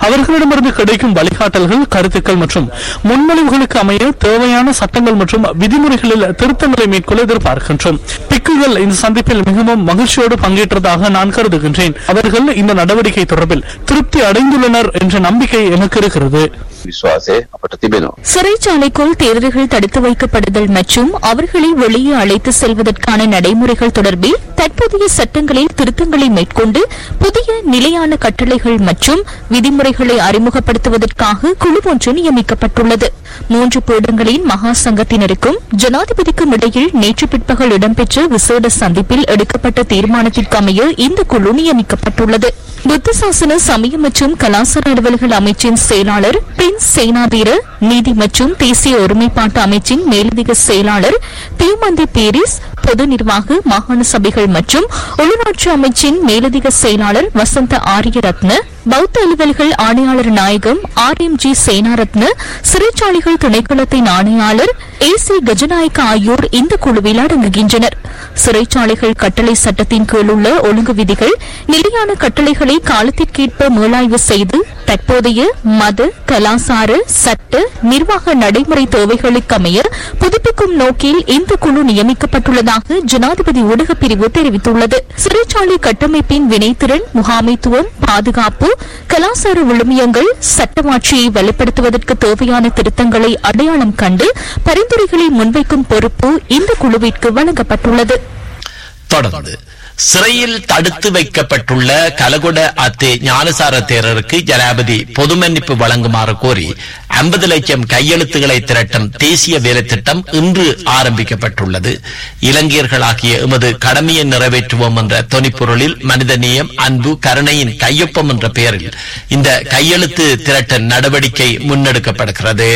அவர்களிடமிருந்து கிடைக்கும் வழிகாட்டல்கள் கருத்துக்கள் மற்றும் முன்மொழிவுகளுக்கு அமைய தேவையான சட்டங்கள் மற்றும் விதிமுறைகளில் திருத்தங்களை மேற்கொள்ள எதிர்பார்க்கின்றோம் பிக்குகள் இந்த சந்திப்பில் மிகவும் மகிழ்ச்சியோடு பங்கேற்றதாக நான் கருதுகின்றேன் அவர்கள் இந்த நடவடிக்கை தொடர்பில் திருப்தி அடைந்துள்ளனர் என்ற நம்பிக்கை எனக்கு இருக்கிறது විශ්වාසය අපට තිබෙනවා. சிறைச்சாலைக்குள் தேரர்கள் தடுத்து வைக்கப்படுதல் மற்றும் அவர்களை வெளியே அழைத்து செல்வதற்கான நடைமுறைகள் தொடர்பில் தற்போதைய சட்டங்களில் திருத்தங்களை மேற்கொண்டு புதிய நிலையான கட்டளைகள் மற்றும் விதிமுறைகளை அறிமுகப்படுத்துவதற்காக குழு ஒன்று நியமிக்கப்பட்டுள்ளது மூன்று பீடங்களின் மகா சங்கத்தினருக்கும் ஜனாதிபதிக்கும் இடையில் நேற்று பிற்பகல் இடம்பெற்ற விசேட சந்திப்பில் எடுக்கப்பட்ட தீர்மானத்திற்கு அமைய இந்த குழு நியமிக்கப்பட்டுள்ளது புத்த சாசன சமய மற்றும் கலாச்சார அலுவல்கள் அமைச்சின் செயலாளர் பிரின்ஸ் சேனாதீர நீதி மற்றும் தேசிய ஒருமைப்பாட்டு அமைச்சின் மேலதிக செயலாளர் தீமந்தி பீரிஸ் பொது நிர்வாக மாகாண சபைகள் மற்றும் உள்ளூராட்சி அமைச்சின் மேலதிக செயலாளர் வசந்த ஆரியரத்ன பௌத்த அலுவல்கள் ஆணையாளர் நாயகம் ஆர் எம் ஜி சேனாரத்ன சிறைச்சாலைகள் திணைக்களத்தின் ஆணையாளர் ஏ சி கஜநாயக்க ஆகியோர் இந்த குழுவில் அடங்குகின்றனர் சிறைச்சாலைகள் கட்டளை சட்டத்தின் கீழ் உள்ள ஒழுங்கு விதிகள் நிலையான கட்டளைகளை காலத்திற்கேற்ப மீளாய்வு செய்து தற்போதைய மத கலாசார சட்ட நிர்வாக நடைமுறை தேவைகளுக்கு அமைய புதுப்பிக்கும் நோக்கில் இந்த குழு நியமிக்கப்பட்டுள்ளதாக ஜனாதிபதி ஊடகப் பிரிவு தெரிவித்துள்ளது சிறைச்சாலை கட்டமைப்பின் வினைத்திறன் முகாமைத்துவம் பாதுகாப்பு கலாசார விழுமியங்கள் சட்டமாட்சியை வலுப்படுத்துவதற்கு தேவையான திருத்தங்களை அடையாளம் கண்டு பரிந்துரைகளை முன்வைக்கும் பொறுப்பு இந்த குழுவிற்கு வழங்கப்பட்டுள்ளது தொடர்ந்து சிறையில் தடுத்து வைக்கப்பட்டுள்ள கலகுட அத்தே ஞானசார தேரருக்கு ஜனாபதி பொது மன்னிப்பு வழங்குமாறு கோரி ஐம்பது லட்சம் கையெழுத்துக்களை திரட்டும் தேசிய வேலை திட்டம் இன்று ஆரம்பிக்கப்பட்டுள்ளது இலங்கையர்களாகிய எமது கடமையை நிறைவேற்றுவோம் என்ற தொனிப்பொருளில் மனிதநேயம் அன்பு கருணையின் கையொப்பம் என்ற பெயரில் இந்த கையெழுத்து திரட்ட நடவடிக்கை முன்னெடுக்கப்படுகிறது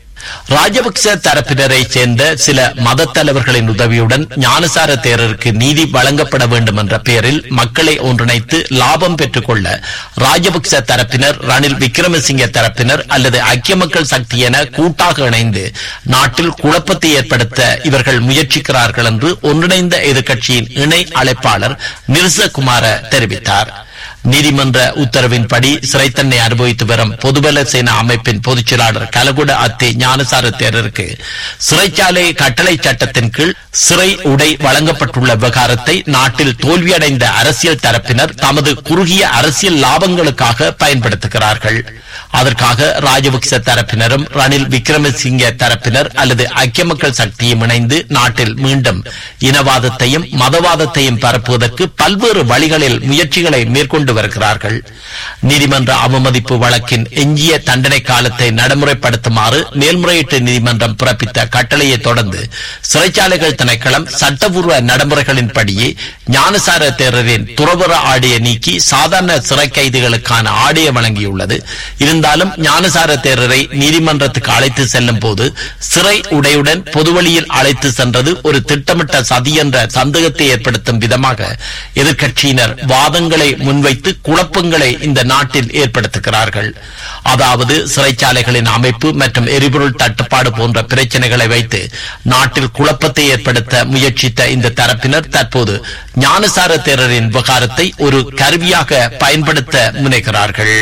ராஜபக்ச தரப்பினரை சேர்ந்த சில மத தலைவர்களின் உதவியுடன் ஞானசார தேரருக்கு நீதி வழங்கப்பட வேண்டும் என்ற பெயரில் மக்களை ஒன்றிணைத்து லாபம் பெற்றுக் கொள்ள ராஜபக்ச தரப்பினர் ரணில் விக்ரமசிங்க தரப்பினர் அல்லது ஐக்கிய மக்கள் சக்தி என கூட்டாக இணைந்து நாட்டில் குழப்பத்தை ஏற்படுத்த இவர்கள் முயற்சிக்கிறார்கள் என்று ஒன்றிணைந்த எதிர்க்கட்சியின் இணை அழைப்பாளர் நிர்சகுமார தெரிவித்தார் நீதிமன்ற உத்தரவின்படி சிறை தண்டனை அனுபவித்து வரும் பொதுபல சேனா அமைப்பின் பொதுச் செயலாளர் கலகுட அத்தே ஞானசார தேரருக்கு சிறைச்சாலை கட்டளை சட்டத்தின் கீழ் சிறை உடை வழங்கப்பட்டுள்ள விவகாரத்தை நாட்டில் தோல்வியடைந்த அரசியல் தரப்பினர் தமது குறுகிய அரசியல் லாபங்களுக்காக பயன்படுத்துகிறார்கள் அதற்காக ராஜபக்ச தரப்பினரும் ரணில் விக்ரமசிங்க தரப்பினர் அல்லது ஐக்கிய மக்கள் சக்தியும் இணைந்து நாட்டில் மீண்டும் இனவாதத்தையும் மதவாதத்தையும் பரப்புவதற்கு பல்வேறு வழிகளில் முயற்சிகளை மேற்கொண்டு வருகிறார்கள் நீதிமன்ற அவமதிப்பு வழக்கின் எஞ்சிய தண்டனை காலத்தை நடைமுறைப்படுத்துமாறு மேல்முறையீட்டு நீதிமன்றம் பிறப்பித்த கட்டளையை தொடர்ந்து சிறைச்சாலைகள் திணைக்களம் சட்டபூர்வ நடைமுறைகளின்படியே ஞானசார தேரரின் துறவர ஆடையை நீக்கி சாதாரண சிறை கைதிகளுக்கான ஆடையை வழங்கியுள்ளது இருந்தாலும் ஞானசார தேரரை நீதிமன்றத்துக்கு அழைத்து செல்லும் போது சிறை உடையுடன் பொதுவழியில் அழைத்து சென்றது ஒரு திட்டமிட்ட சதி என்ற சந்தேகத்தை ஏற்படுத்தும் விதமாக எதிர்க்கட்சியினர் வாதங்களை முன்வைத்து குழப்பங்களை இந்த நாட்டில் ஏற்படுத்துகிறார்கள் அதாவது சிறைச்சாலைகளின் அமைப்பு மற்றும் எரிபொருள் தட்டுப்பாடு போன்ற பிரச்சனைகளை வைத்து நாட்டில் குழப்பத்தை ஏற்படுத்த முயற்சித்த இந்த தரப்பினர் தற்போது ஞானசார தேரரின் விவகாரத்தை ஒரு கருவியாக பயன்படுத்த முனைகிறார்கள்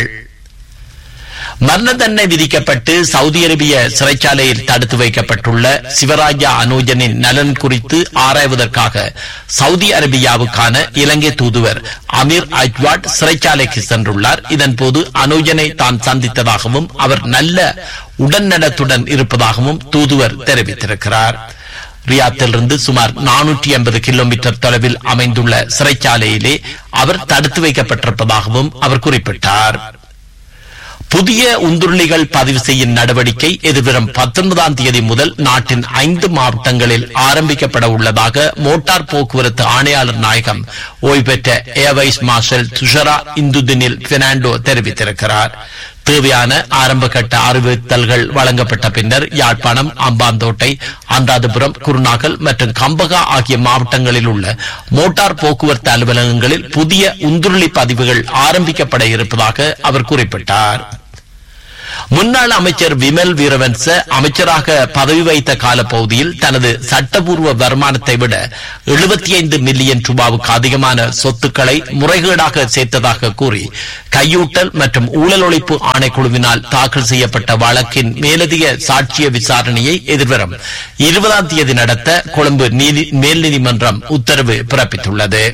மரண தண்டனை விதிக்கப்பட்டு சவுதி அரேபிய சிறைச்சாலையில் தடுத்து வைக்கப்பட்டுள்ள சிவராஜா அனோஜனின் நலன் குறித்து ஆராய்வதற்காக சவுதி அரேபியாவுக்கான இலங்கை தூதுவர் அமீர் அஜ்வாட் சிறைச்சாலைக்கு சென்றுள்ளார் இதன்போது அனோஜனை தான் சந்தித்ததாகவும் அவர் நல்ல உடல்நலத்துடன் இருப்பதாகவும் தூதுவர் தெரிவித்திருக்கிறார் ரியாத்திலிருந்து சுமார் நானூற்றி ஐம்பது கிலோமீட்டர் தொலைவில் அமைந்துள்ள சிறைச்சாலையிலே அவர் தடுத்து வைக்கப்பட்டிருப்பதாகவும் அவர் குறிப்பிட்டார் புதிய உந்துருளிகள் பதிவு செய்யும் நடவடிக்கை எதிர்வரும் பத்தொன்பதாம் தேதி முதல் நாட்டின் ஐந்து மாவட்டங்களில் ஆரம்பிக்கப்பட உள்ளதாக மோட்டார் போக்குவரத்து ஆணையாளர் நாயகம் ஓய்வு பெற்ற ஏர்வைஸ் மார்ஷல் துஷரா இந்துதினில் பெர்னாண்டோ தெரிவித்திருக்கிறார் தேவையான ஆரம்ப கட்ட அறிவித்தல்கள் வழங்கப்பட்ட பின்னர் யாழ்ப்பாணம் அம்பாந்தோட்டை அந்தாதிபுரம் குருநாகல் மற்றும் கம்பகா ஆகிய மாவட்டங்களில் உள்ள மோட்டார் போக்குவரத்து அலுவலகங்களில் புதிய உந்துருளி பதிவுகள் ஆரம்பிக்கப்பட இருப்பதாக அவர் குறிப்பிட்டார் முன்னாள் அமைச்சர் விமல் வீரவன்ச அமைச்சராக பதவி வைத்த காலப்பகுதியில் தனது சட்டபூர்வ வருமானத்தை விட எழுபத்தி ஐந்து மில்லியன் ரூபாவுக்கு அதிகமான சொத்துக்களை முறைகேடாக சேர்த்ததாக கூறி கையூட்டல் மற்றும் ஊழல் ஒழிப்பு ஆணைக்குழுவினால் தாக்கல் செய்யப்பட்ட வழக்கின் மேலதிக சாட்சிய விசாரணையை எதிர்வரும் இருபதாம் தேதி நடத்த கொழும்பு நீதி மேல் நீதிமன்றம் உத்தரவு பிறப்பித்துள்ளது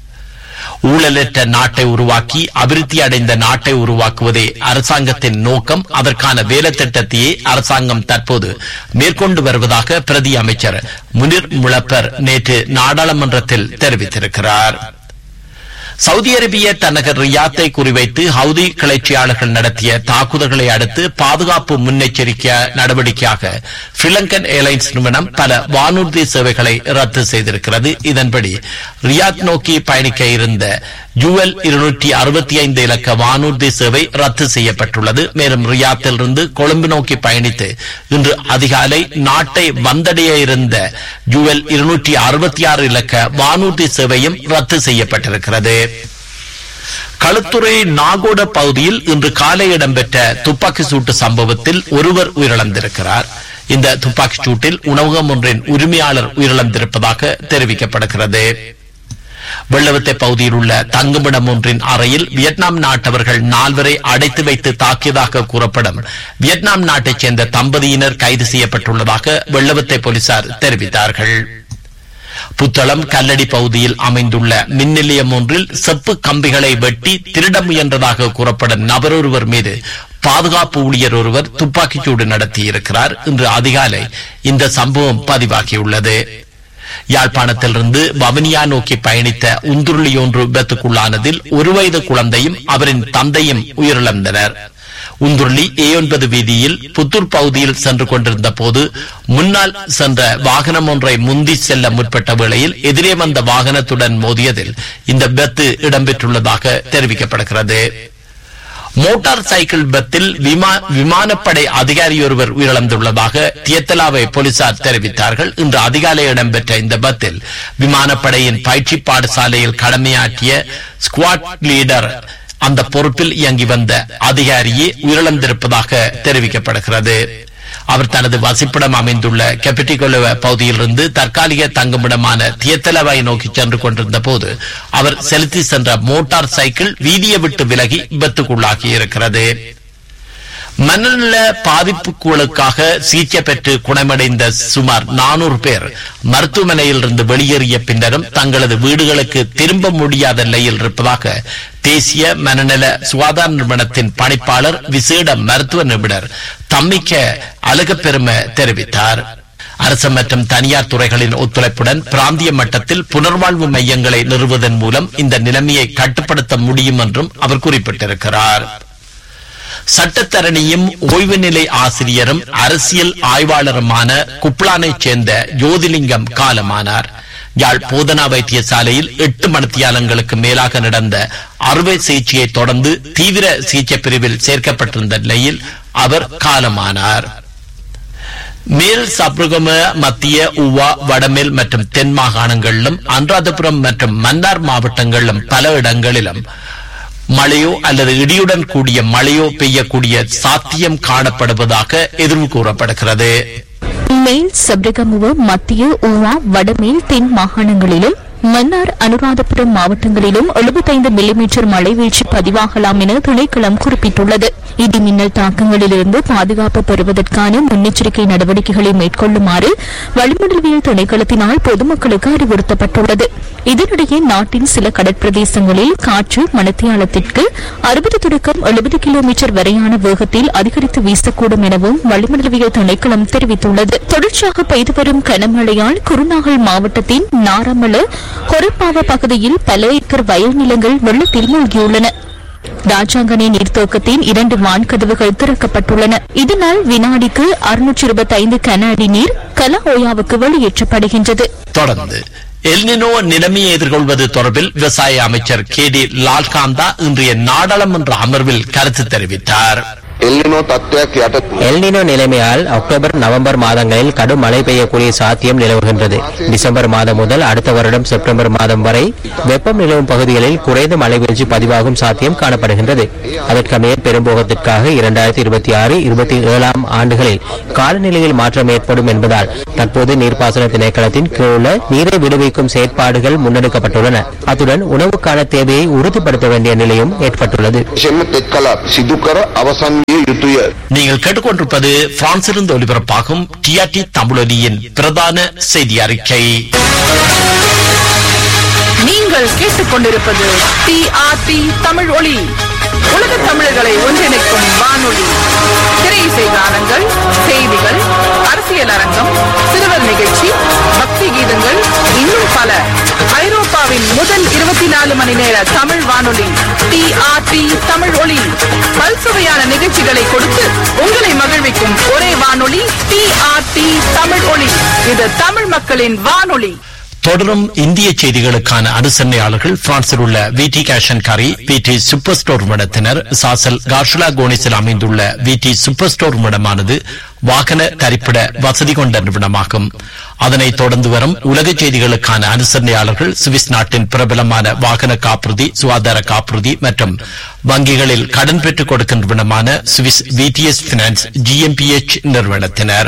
ஊழலற்ற நாட்டை உருவாக்கி அபிவிருத்தி அடைந்த நாட்டை உருவாக்குவதே அரசாங்கத்தின் நோக்கம் அதற்கான வேலை திட்டத்தையே அரசாங்கம் தற்போது மேற்கொண்டு வருவதாக பிரதி அமைச்சர் முனிர் முளப்பர் நேற்று நாடாளுமன்றத்தில் தெரிவித்திருக்கிறார் சவுதி அரேபிய தலைநகர் ரியாத்தை குறிவைத்து ஹவுதி கிளர்ச்சியாளர்கள் நடத்திய தாக்குதல்களை அடுத்து பாதுகாப்பு முன்னெச்சரிக்கை நடவடிக்கையாக ஸ்ரீலங்கன் ஏர்லைன்ஸ் நிறுவனம் பல வானூர்தி சேவைகளை ரத்து செய்திருக்கிறது இதன்படி ரியாத் நோக்கி பயணிக்க இருந்த யூஎல் இருநூற்றி அறுபத்தி ஐந்து இலக்க வானூர்தி சேவை ரத்து செய்யப்பட்டுள்ளது மேலும் ரியாத்திலிருந்து கொழும்பு நோக்கி பயணித்து இன்று அதிகாலை நாட்டை வந்தடைய இருந்த யூஎல் இருநூற்றி அறுபத்தி ஆறு இலக்க வானூர்தி சேவையும் ரத்து செய்யப்பட்டிருக்கிறது களுத்துறை நாகோட பகுதியில் இன்று காலை இடம்பெற்ற துப்பாக்கி சூட்டு சம்பவத்தில் ஒருவர் உயிரிழந்திருக்கிறார் இந்த துப்பாக்கி சூட்டில் உணவகம் ஒன்றின் உரிமையாளர் உயிரிழந்திருப்பதாக தெரிவிக்கப்படுகிறது வெள்ளவத்தை பகுதியில் உள்ள தங்குமிடம் ஒன்றின் அறையில் வியட்நாம் நாட்டவர்கள் நால்வரை அடைத்து வைத்து தாக்கியதாக கூறப்படும் வியட்நாம் நாட்டைச் சேர்ந்த தம்பதியினர் கைது செய்யப்பட்டுள்ளதாக வெள்ளவத்தை போலீசார் தெரிவித்தார்கள் புத்தளம் கல்லடி பகுதியில் அமைந்துள்ள மின் நிலையம் ஒன்றில் செப்பு கம்பிகளை வெட்டி திருட முயன்றதாக கூறப்படும் நபரொருவர் மீது பாதுகாப்பு ஊழியர் ஒருவர் துப்பாக்கிச்சூடு நடத்தியிருக்கிறார் இன்று அதிகாலை இந்த சம்பவம் பதிவாகியுள்ளது யாழ்ப்பாணத்திலிருந்து வவுனியா நோக்கி பயணித்த உந்துருளி ஒன்று விபத்துக்குள்ளானதில் ஒரு வயது குழந்தையும் அவரின் தந்தையும் உயிரிழந்தனர் உந்துருளி ஏ ஒன்பது வீதியில் புத்தூர் பகுதியில் சென்று கொண்டிருந்த போது முன்னால் சென்ற வாகனம் ஒன்றை முந்தி செல்ல முற்பட்ட வேளையில் எதிரே வந்த வாகனத்துடன் மோதியதில் இந்த விபத்து இடம்பெற்றுள்ளதாக தெரிவிக்கப்படுகிறது மோட்டார் சைக்கிள் விபத்தில் விமானப்படை அதிகாரியொருவர் உயிரிழந்துள்ளதாக தியத்தலாவை போலீசார் தெரிவித்தார்கள் இன்று அதிகாலை இடம்பெற்ற இந்த விபத்தில் விமானப்படையின் பயிற்சி பாடசாலையில் கடமையாற்றிய ஸ்குவாட் லீடர் அந்த பொறுப்பில் இயங்கி வந்த அதிகாரியே உயிரிழந்திருப்பதாக தெரிவிக்கப்படுகிறது அவர் தனது வசிப்பிடம் அமைந்துள்ள கெப்பிட்டிகொலுவ பகுதியிலிருந்து தற்காலிக தங்குமிடமான தியத்தலவாய் நோக்கி சென்று கொண்டிருந்த போது அவர் செலுத்தி சென்ற மோட்டார் சைக்கிள் வீதியை விட்டு விலகி விபத்துக்குள்ளாகி இருக்கிறது மனநல பாதிப்புகளுக்காக சிகிச்சை பெற்று குணமடைந்த சுமார் நானூறு பேர் மருத்துவமனையில் இருந்து வெளியேறிய பின்னரும் தங்களது வீடுகளுக்கு திரும்ப முடியாத நிலையில் இருப்பதாக தேசிய மனநல சுகாதார நிறுவனத்தின் பணிப்பாளர் விசேட மருத்துவ நிபுணர் தம்மிக்க அழகப்பெரும தெரிவித்தார் அரசு மற்றும் தனியார் துறைகளின் ஒத்துழைப்புடன் பிராந்திய மட்டத்தில் புனர்வாழ்வு மையங்களை நிறுவுவதன் மூலம் இந்த நிலைமையை கட்டுப்படுத்த முடியும் என்றும் அவர் குறிப்பிட்டிருக்கிறார் சட்டத்தரணியும் ஓய்வு நிலை ஆசிரியரும் அரசியல் ஆய்வாளருமான குப்ளானைச் சேர்ந்த ஜோதிலிங்கம் காலமானார் யாழ் போதனா வைத்தியசாலையில் எட்டு மணித்தியாலங்களுக்கு மேலாக நடந்த அறுவை சிகிச்சையை தொடர்ந்து தீவிர சிகிச்சை பிரிவில் சேர்க்கப்பட்டிருந்த நிலையில் அவர் காலமானார் மேல் சப்ருகம மத்திய உவா வடமேல் மற்றும் தென் மாகாணங்களிலும் அனுராதபுரம் மற்றும் மன்னார் மாவட்டங்களிலும் பல இடங்களிலும் மழையோ அல்லது இடியுடன் கூடிய மழையோ பெய்யக்கூடிய சாத்தியம் காணப்படுவதாக எதிர்வு கூறப்படுகிறது மேல் சப்ரகமுவ மத்திய ஊவா வடமேல் தென் மாகாணங்களிலும் மன்னார் அனுராதபுரம் மாவட்டங்களிலும் 75 மில்லிமீட்டர் மழை வீழ்ச்சி பதிவாகலாம் என திணைக்களம் குறிப்பிட்டுள்ளது இடி மின்னல் தாக்கங்களிலிருந்து பாதுகாப்பு பெறுவதற்கான முன்னெச்சரிக்கை நடவடிக்கைகளை மேற்கொள்ளுமாறு வளிமண்டலவியல் திணைக்களத்தினால் பொதுமக்களுக்கு அறிவுறுத்தப்பட்டுள்ளது இதனிடையே நாட்டின் சில கடற்பிரதேசங்களில் காற்று மணத்தியாலத்திற்கு அறுபது தொடக்கம் எழுபது கிலோமீட்டர் வரையான வேகத்தில் அதிகரித்து வீசக்கூடும் எனவும் வளிமண்டலவியல் திணைக்களம் தெரிவித்துள்ளது தொடர்ச்சியாக பெய்து வரும் கனமழையால் குருநாகல் மாவட்டத்தின் நாரமல கொரப்பாவ பகுதியில் பல ஏக்கர் வயல் நிலங்கள் வெள்ளத்தில் மூழ்கியுள்ளன ராஜாங்கனி நீர்த்தோக்கத்தின் இரண்டு வான்கதவுகள் திறக்கப்பட்டுள்ளன இதனால் வினாடிக்கு அறுநூற்றி இருபத்தைந்து கன அடி நீர் கலஹோயாவுக்கு வெளியேற்றப்படுகின்றது தொடர்ந்து எல்னினோ நிலைமையை எதிர்கொள்வது தொடர்பில் விவசாய அமைச்சர் கே டி லால்காந்தா இன்றைய நாடாளுமன்ற அமர்வில் கருத்து தெரிவித்தார் එල්ලිනෝ තත්ත්වයක් යට எல்னினோ நிலைமையால் அக்டோபர் நவம்பர் மாதங்களில் கடும் மழை பெய்யக்கூடிய சாத்தியம் நிலவுகின்றது டிசம்பர் மாதம் முதல் அடுத்த வருடம் செப்டம்பர் மாதம் வரை வெப்பம் நிலவும் பகுதிகளில் குறைந்த மழை வீழ்ச்சி பதிவாகும் சாத்தியம் காணப்படுகின்றது அதற்கமைய பெரும்போகத்திற்காக இரண்டாயிரத்தி இருபத்தி ஆறு இருபத்தி ஏழாம் ஆண்டுகளில் காலநிலையில் மாற்றம் ஏற்படும் என்பதால் தற்போது நீர்ப்பாசன திணைக்களத்தின் கீழுள்ள நீரை விடுவிக்கும் செயற்பாடுகள் முன்னெடுக்கப்பட்டுள்ளன அத்துடன் உணவுக்கான தேவையை உறுதிப்படுத்த வேண்டிய நிலையும் ஏற்பட்டுள்ளது විශෙන්ම තෙත් කලාප සිදු කර අවසන් විය යුතුය. நீங்கள் கேட்டுக்கொண்டிருப்பது பிரான்சிலிருந்து ஒலிபரப்பாகும் டிஆர்டி தமிழொலியின் பிரதான செய்தி அறிக்கை நீங்கள் கேட்டுக்கொண்டிருப்பது டிஆர்டி தமிழ் ஒளி உலக தமிழர்களை ஒன்றிணைக்கும் வானொலி திரையிசை கானங்கள் செய்திகள் அரசியல் அரங்கம் சிறுவர் நிகழ்ச்சி பக்தி கீதங்கள் இன்னும் பல ஐரோப்பாவின் முதல் இருபத்தி நாலு மணி நேர தமிழ் வானொலி டிஆர்டி தமிழ் ஒளி பல்சுவையான நிகழ்ச்சிகளை கொடுத்து உங்களை மகிழ்விக்கும் ஒரே வானொலி டிஆர்டி தமிழ் ஒளி இது தமிழ் மக்களின் வானொலி தொடரும் இந்திய செய்திகளுக்கான அனுசரணையாளர்கள் பிரான்சில் உள்ள விடி கேஷன் கரி விடி சூப்பர் ஸ்டோர் மடத்தினர் சாசல் கார்ஷுலா கோனிஸில் அமைந்துள்ள விடி சூப்பர் ஸ்டோர் மடமானது வாகன தரிப்பிட வசதி கொண்ட நிறுவனமாகும் அதனைத் தொடர்ந்து வரும் உலக செய்திகளுக்கான அனுசரணையாளர்கள் சுவிஸ் நாட்டின் பிரபலமான வாகன காப்புறுதி சுகாதார காப்புறுதி மற்றும் வங்கிகளில் கடன் பெற்றுக் கொடுக்கும் நிறுவனமான சுவிஸ் விடிஎஸ் பினான்ஸ் ஜிஎம்பிஎச் நிறுவனத்தினர்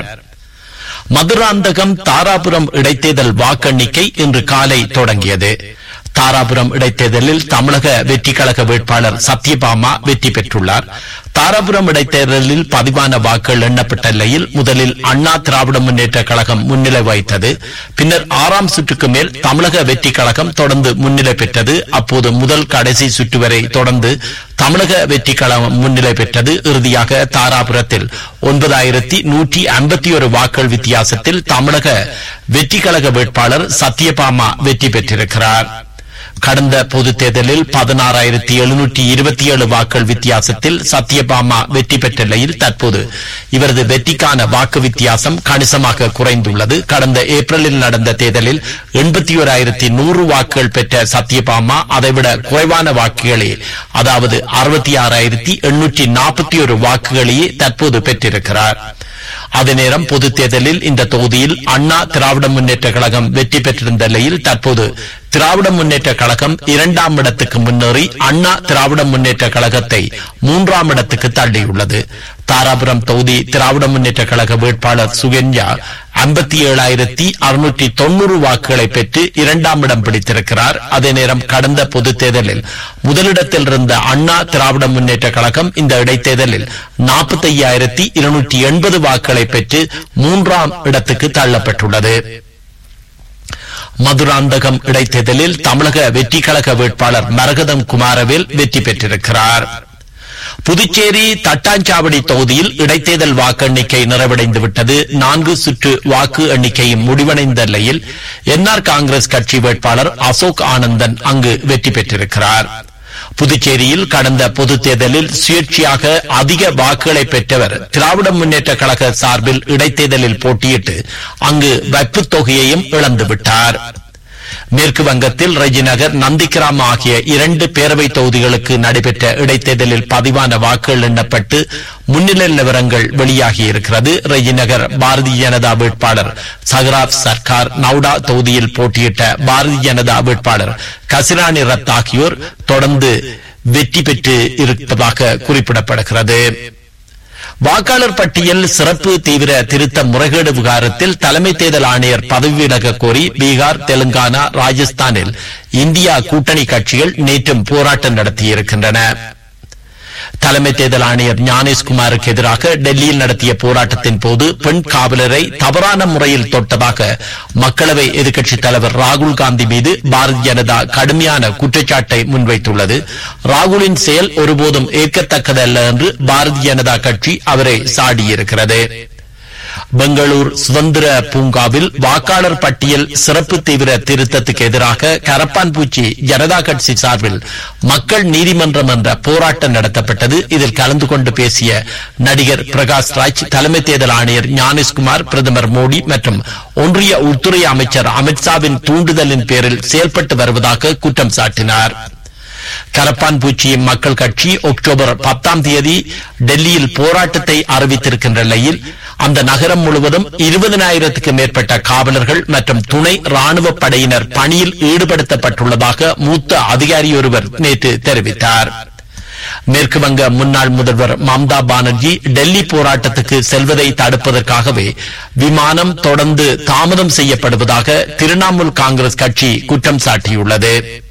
மதுராந்தகம் தாராபுரம் இடைத்தேர்தல் வாக்கெண்ணிக்கை இன்று காலை தொடங்கியது தாராபுரம் இடைத்தேர்தலில் தமிழக வெற்றி கழக வேட்பாளர் சத்யபாமா வெற்றி பெற்றுள்ளார் தாராபுரம் இடைத்தேர்தலில் பதிவான வாக்குகள் எண்ணப்பட்ட நிலையில் முதலில் அண்ணா திராவிட முன்னேற்ற கழகம் முன்னிலை வகித்தது பின்னர் ஆறாம் சுற்றுக்கு மேல் தமிழக வெற்றி கழகம் தொடர்ந்து முன்னிலை பெற்றது அப்போது முதல் கடைசி சுற்று வரை தொடர்ந்து தமிழக வெற்றி கழகம் முன்னிலை பெற்றது இறுதியாக தாராபுரத்தில் ஒன்பதாயிரத்தி நூற்றி ஐம்பத்தி ஒரு வாக்குகள் வித்தியாசத்தில் தமிழக வெற்றி கழக வேட்பாளர் சத்யபாமா வெற்றி பெற்றிருக்கிறார் கடந்த பொதுத் தேர்தலில் பதினாறாயிரத்தி எழுநூற்றி இருபத்தி ஏழு வாக்குகள் வித்தியாசத்தில் சத்யபாமா வெற்றி பெற்ற நிலையில் தற்போது இவரது வெற்றிக்கான வாக்கு வித்தியாசம் கணிசமாக குறைந்துள்ளது கடந்த ஏப்ரலில் நடந்த தேர்தலில் எண்பத்தி ஓராயிரத்தி நூறு வாக்குகள் பெற்ற சத்யபாமா அதைவிட குறைவான வாக்குகளே அதாவது அறுபத்தி ஆறாயிரத்தி எண்ணூற்றி நாற்பத்தி ஒரு வாக்குகளையே தற்போது பெற்றிருக்கிறார் அதே நேரம் பொதுத் தேர்தலில் இந்த தொகுதியில் அண்ணா திராவிட முன்னேற்ற கழகம் வெற்றி பெற்றிருந்த நிலையில் தற்போது திராவிட முன்னேற்ற கழகம் இரண்டாம் இடத்துக்கு முன்னேறி அண்ணா திராவிட முன்னேற்ற கழகத்தை மூன்றாம் இடத்துக்கு தள்ளியுள்ளது தாராபுரம் தொகுதி திராவிட முன்னேற்ற கழக வேட்பாளர் சுகன்யா ஐம்பத்தி ஏழாயிரத்தி அறுநூற்றி தொண்ணூறு வாக்குகளை பெற்று இரண்டாம் இடம் பிடித்திருக்கிறார் அதே நேரம் கடந்த பொதுத் தேர்தலில் முதலிடத்தில் இருந்த அண்ணா திராவிட முன்னேற்ற கழகம் இந்த இடைத்தேர்தலில் நாற்பத்தி ஐயாயிரத்தி இருநூற்றி எண்பது வாக்குகளை பெற்று மூன்றாம் இடத்துக்கு தள்ளப்பட்டுள்ளது மதுராந்தகம் இடைத்தேர்தலில் தமிழக வெற்றி கழக வேட்பாளர் மரகதம் குமாரவேல் வெற்றி பெற்றிருக்கிறார் புதுச்சேரி தட்டாஞ்சாவடி தொகுதியில் இடைத்தேர்தல் வாக்கு நிறைவடைந்து விட்டது நான்கு சுற்று வாக்கு எண்ணிக்கையும் முடிவடைந்த நிலையில் என்ஆர் காங்கிரஸ் கட்சி வேட்பாளர் அசோக் ஆனந்தன் அங்கு வெற்றி பெற்றிருக்கிறார் புதுச்சேரியில் கடந்த பொதுத் தேர்தலில் சுயேட்சையாக அதிக வாக்குகளை பெற்றவர் திராவிட முன்னேற்ற கழக சார்பில் இடைத்தேர்தலில் போட்டியிட்டு அங்கு வைப்புத் தொகையையும் இழந்துவிட்டார் மேற்கு வங்கத்தில் ரெஜிநகர் நந்திகிராம் ஆகிய இரண்டு பேரவை தொகுதிகளுக்கு நடைபெற்ற இடைத்தேர்தலில் பதிவான வாக்குகள் எண்ணப்பட்டு முன்னிலை நிலவரங்கள் வெளியாகியிருக்கிறது ரெஜிநகர் பாரதிய ஜனதா வேட்பாளர் சஹராப் சர்க்கார் நவுடா தொகுதியில் போட்டியிட்ட பாரதிய ஜனதா வேட்பாளர் கசிராணி ரத் ஆகியோர் தொடர்ந்து வெற்றி பெற்று இருப்பதாக குறிப்பிடப்படுகிறது வாக்காளர் பட்டியல் சிறப்பு தீவிர திருத்த முறைகேடு விவகாரத்தில் தலைமை தேர்தல் ஆணையர் பதவி விலக கோரி பீகார் தெலுங்கானா ராஜஸ்தானில் இந்தியா கூட்டணி கட்சிகள் நேற்றும் போராட்டம் நடத்தியிருக்கின்றன தலைமை தேர்தல் ஆணையர் ஞானேஷ்குமாருக்கு எதிராக டெல்லியில் நடத்திய போராட்டத்தின் போது பெண் காவலரை தவறான முறையில் தொட்டதாக மக்களவை எதிர்க்கட்சித் தலைவர் ராகுல் காந்தி மீது பாரதிய ஜனதா கடுமையான குற்றச்சாட்டை முன்வைத்துள்ளது ராகுலின் செயல் ஒருபோதும் ஏற்கத்தக்கதல்ல என்று பாரதிய ஜனதா கட்சி அவரை சாடியிருக்கிறது பெங்களூர் சுதந்திர பூங்காவில் வாக்காளர் பட்டியல் சிறப்பு தீவிர திருத்தத்துக்கு எதிராக கரப்பான்பூச்சி ஜனதா கட்சி சார்பில் மக்கள் நீதிமன்றம் என்ற போராட்டம் நடத்தப்பட்டது இதில் கலந்து கொண்டு பேசிய நடிகர் பிரகாஷ் ராஜ் தலைமை தேர்தல் ஆணையர் ஞானேஷ்குமார் பிரதமர் மோடி மற்றும் ஒன்றிய உள்துறை அமைச்சர் அமித்ஷாவின் தூண்டுதலின் பேரில் செயல்பட்டு வருவதாக குற்றம் சாட்டினார் கரப்பான் பூச்சி மக்கள் கட்சி அக்டோபர் பத்தாம் தேதி டெல்லியில் போராட்டத்தை அறிவித்திருக்கின்ற நிலையில் அந்த நகரம் முழுவதும் இருபதனாயிரத்துக்கு மேற்பட்ட காவலர்கள் மற்றும் துணை ராணுவ படையினர் பணியில் ஈடுபடுத்தப்பட்டுள்ளதாக மூத்த அதிகாரியொருவர் நேற்று தெரிவித்தார் மேற்கு வங்க முன்னாள் முதல்வர் மம்தா பானர்ஜி டெல்லி போராட்டத்துக்கு செல்வதை தடுப்பதற்காகவே விமானம் தொடர்ந்து தாமதம் செய்யப்படுவதாக திரிணாமுல் காங்கிரஸ் கட்சி குற்றம் சாட்டியுள்ளது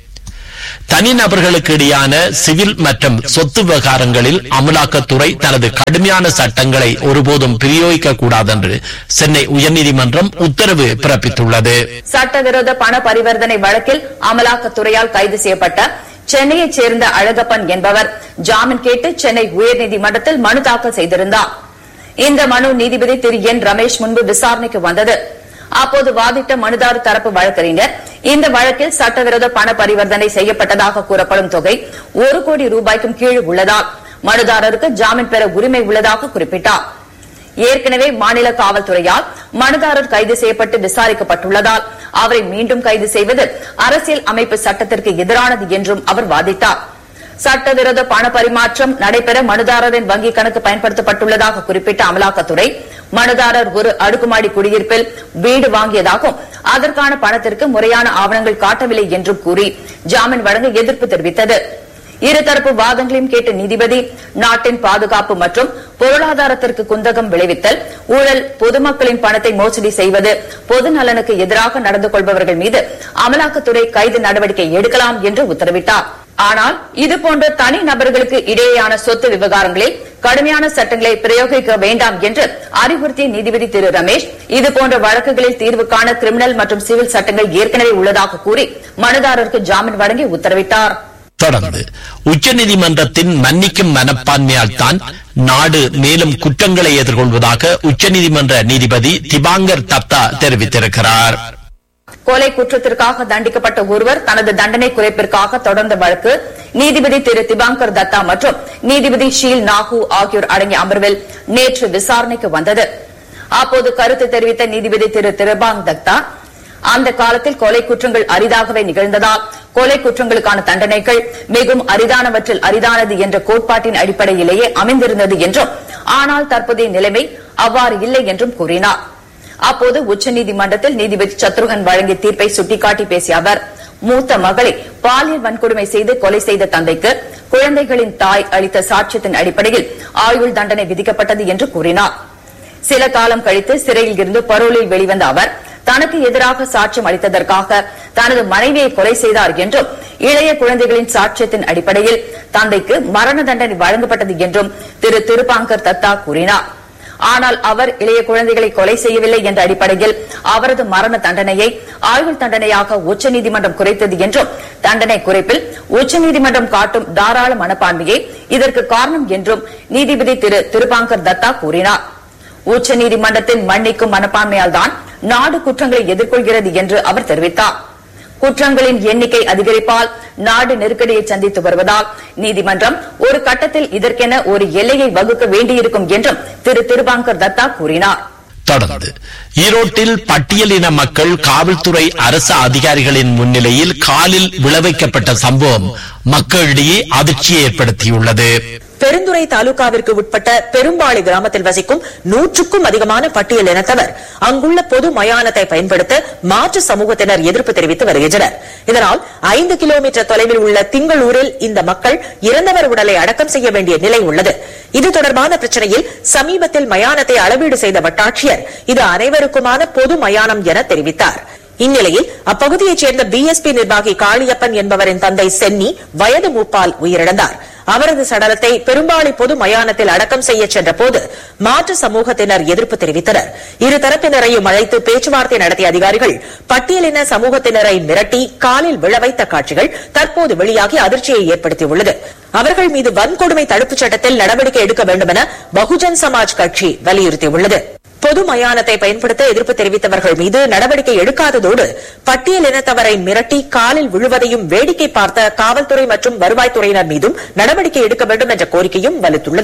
தனிநபர்களுக்கு இடையான சிவில் மற்றும் சொத்து விவகாரங்களில் அமலாக்கத்துறை தனது கடுமையான சட்டங்களை ஒருபோதும் பிரயோகிக்க கூடாது என்று சென்னை உயர்நீதிமன்றம் உத்தரவு பிறப்பித்துள்ளது சட்டவிரோத பண பரிவர்த்தனை வழக்கில் அமலாக்கத்துறையால் கைது செய்யப்பட்ட சென்னையைச் சேர்ந்த அழகப்பன் என்பவர் ஜாமீன் கேட்டு சென்னை உயர்நீதிமன்றத்தில் மனு தாக்கல் செய்திருந்தார் இந்த மனு நீதிபதி திரு என் ரமேஷ் முன்பு விசாரணைக்கு வந்தது அப்போது வாதிட்ட மனுதாரர் தரப்பு வழக்கறிஞர் இந்த வழக்கில் சட்டவிரோத பண பரிவர்த்தனை செய்யப்பட்டதாக கூறப்படும் தொகை ஒரு கோடி ரூபாய்க்கும் கீழ் உள்ளதால் மனுதாரருக்கு ஜாமீன் பெற உரிமை உள்ளதாக குறிப்பிட்டார் ஏற்கனவே மாநில காவல்துறையால் மனுதாரர் கைது செய்யப்பட்டு விசாரிக்கப்பட்டுள்ளதால் அவரை மீண்டும் கைது செய்வது அரசியல் அமைப்பு சட்டத்திற்கு எதிரானது என்றும் அவர் வாதிட்டார் சட்டவிரோத பண பரிமாற்றம் நடைபெற மனுதாரரின் வங்கிக் கணக்கு பயன்படுத்தப்பட்டுள்ளதாக குறிப்பிட்ட அமலாக்கத்துறை மனுதாரர் ஒரு அடுக்குமாடி குடியிருப்பில் வீடு வாங்கியதாகவும் அதற்கான பணத்திற்கு முறையான ஆவணங்கள் காட்டவில்லை என்றும் கூறி ஜாமீன் வழங்க எதிர்ப்பு தெரிவித்தது இருதரப்பு வாதங்களையும் கேட்ட நீதிபதி நாட்டின் பாதுகாப்பு மற்றும் பொருளாதாரத்திற்கு குந்தகம் விளைவித்தல் ஊழல் பொதுமக்களின் பணத்தை மோசடி செய்வது பொது நலனுக்கு எதிராக நடந்து கொள்பவர்கள் மீது அமலாக்கத்துறை கைது நடவடிக்கை எடுக்கலாம் என்று உத்தரவிட்டார் ஆனால் இதுபோன்ற தனி நபர்களுக்கு இடையேயான சொத்து விவகாரங்களில் கடுமையான சட்டங்களை பிரயோகிக்க வேண்டாம் என்று அறிவுறுத்திய நீதிபதி திரு ரமேஷ் இதுபோன்ற வழக்குகளில் தீர்வு காண கிரிமினல் மற்றும் சிவில் சட்டங்கள் ஏற்கனவே உள்ளதாக கூறி மனுதாரருக்கு ஜாமீன் வழங்கி உத்தரவிட்டார் தொடர்ந்து உச்சநீதிமன்றத்தின் மன்னிக்கும் மனப்பான்மையால் தான் நாடு மேலும் குற்றங்களை எதிர்கொள்வதாக உச்சநீதிமன்ற நீதிபதி திபாங்கர் தத்தா தெரிவித்திருக்கிறார் கொலை குற்றத்திற்காக தண்டிக்கப்பட்ட ஒருவர் தனது தண்டனை குறைப்பிற்காக தொடர்ந்த வழக்கு நீதிபதி திரு திபாங்கர் தத்தா மற்றும் நீதிபதி ஷீல் நாகு ஆகியோர் அடங்கிய அமர்வில் நேற்று விசாரணைக்கு வந்தது அப்போது கருத்து தெரிவித்த நீதிபதி திரு திரபாங் தத்தா அந்த காலத்தில் கொலை குற்றங்கள் அரிதாகவே நிகழ்ந்ததால் கொலை குற்றங்களுக்கான தண்டனைகள் மிகவும் அரிதானவற்றில் அரிதானது என்ற கோட்பாட்டின் அடிப்படையிலேயே அமைந்திருந்தது என்றும் ஆனால் தற்போதைய நிலைமை அவ்வாறு இல்லை என்றும் கூறினார் அப்போது உச்சநீதிமன்றத்தில் நீதிபதி சத்ருகன் வழங்கிய தீர்ப்பை சுட்டிக்காட்டி பேசிய அவர் மூத்த மகளை பாலியல் வன்கொடுமை செய்து கொலை செய்த தந்தைக்கு குழந்தைகளின் தாய் அளித்த சாட்சியத்தின் அடிப்படையில் ஆயுள் தண்டனை விதிக்கப்பட்டது என்று கூறினார் சில காலம் கழித்து சிறையில் இருந்து பரோலில் வெளிவந்த அவர் தனக்கு எதிராக சாட்சியம் அளித்ததற்காக தனது மனைவியை கொலை செய்தார் என்றும் இளைய குழந்தைகளின் சாட்சியத்தின் அடிப்படையில் தந்தைக்கு மரண தண்டனை வழங்கப்பட்டது என்றும் திரு திருப்பாங்கர் தத்தா கூறினார் ஆனால் அவர் இளைய குழந்தைகளை கொலை செய்யவில்லை என்ற அடிப்படையில் அவரது மரண தண்டனையை ஆயுள் தண்டனையாக உச்சநீதிமன்றம் குறைத்தது என்றும் தண்டனை குறைப்பில் உச்சநீதிமன்றம் காட்டும் தாராள மனப்பான்மையே இதற்கு காரணம் என்றும் நீதிபதி திரு திருப்பாங்கர் தத்தா கூறினார் உச்சநீதிமன்றத்தின் மன்னிக்கும் மனப்பான்மையால் தான் நாடு குற்றங்களை எதிர்கொள்கிறது என்று அவர் தெரிவித்தார் குற்றங்களின் எண்ணிக்கை அதிகரிப்பால் நாடு நெருக்கடியை சந்தித்து வருவதால் நீதிமன்றம் ஒரு கட்டத்தில் இதற்கென ஒரு எல்லையை வகுக்க வேண்டியிருக்கும் என்றும் திரு திருபாங்கர் தத்தா கூறினார் தொடர்ந்து ஈரோட்டில் பட்டியலின மக்கள் காவல்துறை அரசு அதிகாரிகளின் முன்னிலையில் காலில் விளைவிக்கப்பட்ட சம்பவம் மக்களிடையே அதிர்ச்சியை ஏற்படுத்தியுள்ளது பெருந்துறை தாலுகாவிற்கு உட்பட்ட பெரும்பாளி கிராமத்தில் வசிக்கும் நூற்றுக்கும் அதிகமான பட்டியல் இனத்தவர் அங்குள்ள பொது மயானத்தை பயன்படுத்த மாற்று சமூகத்தினர் எதிர்ப்பு தெரிவித்து வருகின்றனர் இதனால் ஐந்து கிலோமீட்டர் தொலைவில் உள்ள திங்களூரில் இந்த மக்கள் இறந்தவர் உடலை அடக்கம் செய்ய வேண்டிய நிலை உள்ளது இது தொடர்பான பிரச்சனையில் சமீபத்தில் மயானத்தை அளவீடு செய்த வட்டாட்சியர் இது அனைவருக்குமான பொது மயானம் என தெரிவித்தார் இந்நிலையில் அப்பகுதியைச் சேர்ந்த பிஎஸ்பி நிர்வாகி காளியப்பன் என்பவரின் தந்தை சென்னி வயது மூப்பால் உயிரிழந்தார் அவரது சடலத்தை பெரும்பாலி பொது மயானத்தில் அடக்கம் செய்ய சென்ற போது மாற்று சமூகத்தினர் எதிர்ப்பு தெரிவித்தனர் இரு தரப்பினரையும் அழைத்து பேச்சுவார்த்தை நடத்திய அதிகாரிகள் பட்டியலின சமூகத்தினரை மிரட்டி காலில் விழ வைத்த காட்சிகள் தற்போது வெளியாகி அதிர்ச்சியை ஏற்படுத்தியுள்ளது அவர்கள் மீது வன்கொடுமை தடுப்புச் சட்டத்தில் நடவடிக்கை எடுக்க வேண்டும் என பகுஜன் சமாஜ் கட்சி வலியுறுத்தியுள்ளது பொது மயானத்தை பயன்படுத்த எதிர்ப்பு தெரிவித்தவர்கள் மீது நடவடிக்கை எடுக்காததோடு பட்டியல் இனத்தவரை மிரட்டி காலில் விழுவதையும் வேடிக்கை பார்த்த காவல்துறை மற்றும் வருவாய்த்துறையினர் மீதும் நடவடிக்கை எடுக்க வேண்டும் என்ற கோரிக்கையும் வலுத்துள்ளது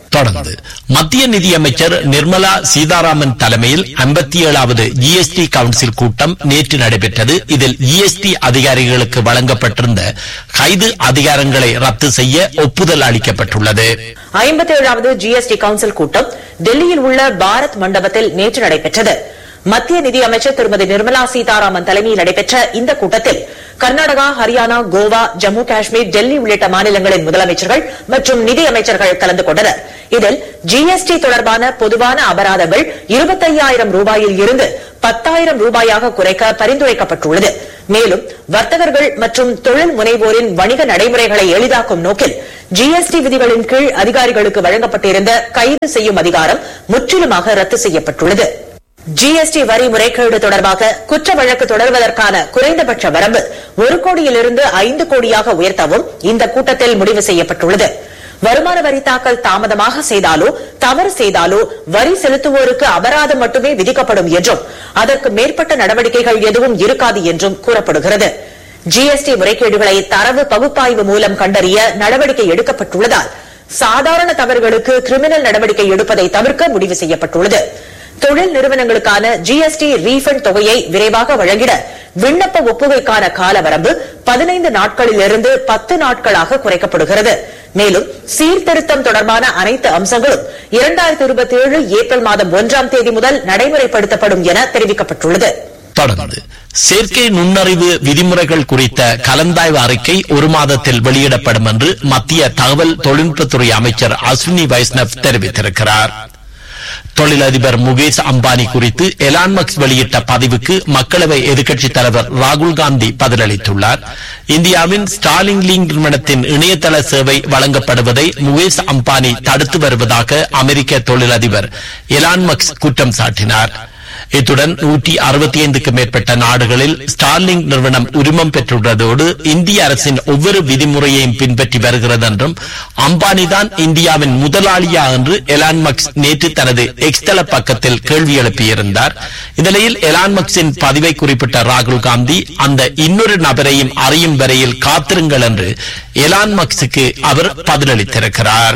தொடர்ந்து மத்திய நிதியமைச்சர் நிர்மலா சீதாராமன் தலைமையில் ஐம்பத்தி ஏழாவது ஜிஎஸ்டி கவுன்சில் கூட்டம் நேற்று நடைபெற்றது இதில் ஜிஎஸ்டி அதிகாரிகளுக்கு வழங்கப்பட்டிருந்த கைது அதிகாரங்களை ரத்து செய்ய ஒப்புதல் அளிக்கப்பட்டுள்ளது ஐம்பத்தி ஏழாவது ஜிஎஸ்டி கவுன்சில் கூட்டம் டெல்லியில் உள்ள பாரத் மண்டபத்தில் நேற்று நடைபெற்றது மத்திய நிதி அமைச்சர் திருமதி நிர்மலா சீதாராமன் தலைமையில் நடைபெற்ற இந்த கூட்டத்தில் கர்நாடகா ஹரியானா கோவா ஜம்மு காஷ்மீர் டெல்லி உள்ளிட்ட மாநிலங்களின் முதலமைச்சர்கள் மற்றும் நிதி அமைச்சர்கள் கலந்து கொண்டனர் இதில் ஜிஎஸ்டி தொடர்பான பொதுவான அபராதங்கள் இருபத்தையாயிரம் ரூபாயில் இருந்து பத்தாயிரம் ரூபாயாக குறைக்க பரிந்துரைக்கப்பட்டுள்ளது மேலும் வர்த்தகர்கள் மற்றும் தொழில் முனைவோரின் வணிக நடைமுறைகளை எளிதாக்கும் நோக்கில் ஜிஎஸ்டி விதிகளின் கீழ் அதிகாரிகளுக்கு வழங்கப்பட்டிருந்த கைது செய்யும் அதிகாரம் முற்றிலுமாக ரத்து செய்யப்பட்டுள்ளது ஜிஎஸ்டி வரி முறைகேடு தொடர்பாக குற்ற வழக்கு தொடர்வதற்கான குறைந்தபட்ச வரம்பு ஒரு கோடியிலிருந்து ஐந்து கோடியாக உயர்த்தவும் இந்த கூட்டத்தில் முடிவு செய்யப்பட்டுள்ளது வருமான வரி தாக்கல் தாமதமாக செய்தாலோ தவறு செய்தாலோ வரி செலுத்துவோருக்கு அபராதம் மட்டுமே விதிக்கப்படும் என்றும் அதற்கு மேற்பட்ட நடவடிக்கைகள் எதுவும் இருக்காது என்றும் கூறப்படுகிறது ஜிஎஸ்டி முறைகேடுகளை தரவு பகுப்பாய்வு மூலம் கண்டறிய நடவடிக்கை எடுக்கப்பட்டுள்ளதால் சாதாரண தவறுகளுக்கு கிரிமினல் நடவடிக்கை எடுப்பதை தவிர்க்க முடிவு செய்யப்பட்டுள்ளது தொழில் நிறுவனங்களுக்கான ஜிஎஸ்டி ரீஃபண்ட் தொகையை விரைவாக வழங்கிட விண்ணப்ப ஒப்புகைக்கான கால வரம்பு பதினைந்து நாட்களிலிருந்து பத்து நாட்களாக குறைக்கப்படுகிறது மேலும் சீர்திருத்தம் தொடர்பான அனைத்து அம்சங்களும் இரண்டாயிரத்தி இருபத்தி ஏழு ஏப்ரல் மாதம் ஒன்றாம் தேதி முதல் நடைமுறைப்படுத்தப்படும் என தெரிவிக்கப்பட்டுள்ளது தொடர்ந்து செயற்கை நுண்ணறிவு விதிமுறைகள் குறித்த கலந்தாய்வு அறிக்கை ஒரு மாதத்தில் வெளியிடப்படும் என்று மத்திய தகவல் தொழில்நுட்பத்துறை அமைச்சர் அஸ்வினி வைஷ்ணவ் தெரிவித்திருக்கிறார் தொழிலதிபர் முகேஷ் அம்பானி குறித்து எலான்மக்ஸ் வெளியிட்ட பதிவுக்கு மக்களவை எதிர்க்கட்சித் தலைவர் ராகுல் காந்தி பதிலளித்துள்ளார் இந்தியாவின் ஸ்டாலிங் லிங்க் நிறுவனத்தின் இணையதள சேவை வழங்கப்படுவதை முகேஷ் அம்பானி தடுத்து வருவதாக அமெரிக்க தொழிலதிபர் எலான்மக்ஸ் குற்றம் சாட்டினார் இத்துடன் நூற்றி அறுபத்தி ஐந்துக்கும் மேற்பட்ட நாடுகளில் ஸ்டார்லிங் நிறுவனம் உரிமம் பெற்றுள்ளதோடு இந்திய அரசின் ஒவ்வொரு விதிமுறையையும் பின்பற்றி வருகிறது என்றும் அம்பானிதான் இந்தியாவின் முதலாளியா என்று எலான் மக்ஸ் நேற்று தனது எக்ஸ்தல பக்கத்தில் கேள்வி எழுப்பியிருந்தார் இந்நிலையில் எலான் மக்ஸின் பதிவை குறிப்பிட்ட ராகுல் காந்தி அந்த இன்னொரு நபரையும் அறியும் வரையில் காத்திருங்கள் என்று எலான் மக்ஸுக்கு அவர் பதிலளித்திருக்கிறார்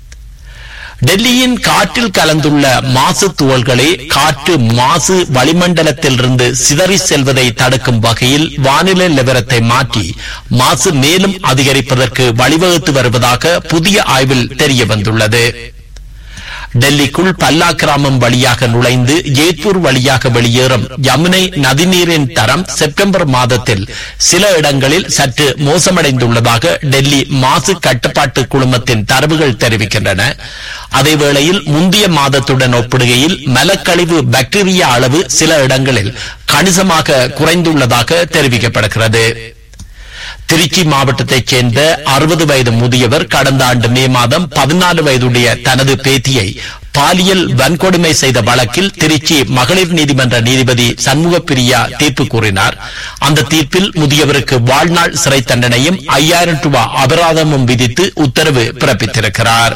டெல்லியின் காற்றில் கலந்துள்ள மாசு துகள்களை காற்று மாசு வளிமண்டலத்திலிருந்து சிதறி செல்வதை தடுக்கும் வகையில் வானிலை நிலவரத்தை மாற்றி மாசு மேலும் அதிகரிப்பதற்கு வழிவகுத்து வருவதாக புதிய ஆய்வில் தெரிய வந்துள்ளது டெல்லிக்குள் பல்லா கிராமம் வழியாக நுழைந்து ஜேத்பூர் வழியாக வெளியேறும் யமுனை நதிநீரின் தரம் செப்டம்பர் மாதத்தில் சில இடங்களில் சற்று மோசமடைந்துள்ளதாக டெல்லி மாசு கட்டுப்பாட்டு குழுமத்தின் தரவுகள் தெரிவிக்கின்றன அதேவேளையில் முந்தைய மாதத்துடன் ஒப்பிடுகையில் மலக்கழிவு பாக்டீரியா அளவு சில இடங்களில் கணிசமாக குறைந்துள்ளதாக தெரிவிக்கப்படுகிறது திருச்சி மாவட்டத்தைச் சேர்ந்த அறுபது வயது முதியவர் கடந்த ஆண்டு மே மாதம் பதினாலு வயதுடைய தனது பேத்தியை பாலியல் வன்கொடுமை செய்த வழக்கில் திருச்சி மகளிர் நீதிமன்ற நீதிபதி சண்முக பிரியா தீர்ப்பு கூறினார் அந்த தீர்ப்பில் முதியவருக்கு வாழ்நாள் சிறை தண்டனையும் ஐயாயிரம் ரூபாய் அபராதமும் விதித்து உத்தரவு பிறப்பித்திருக்கிறார்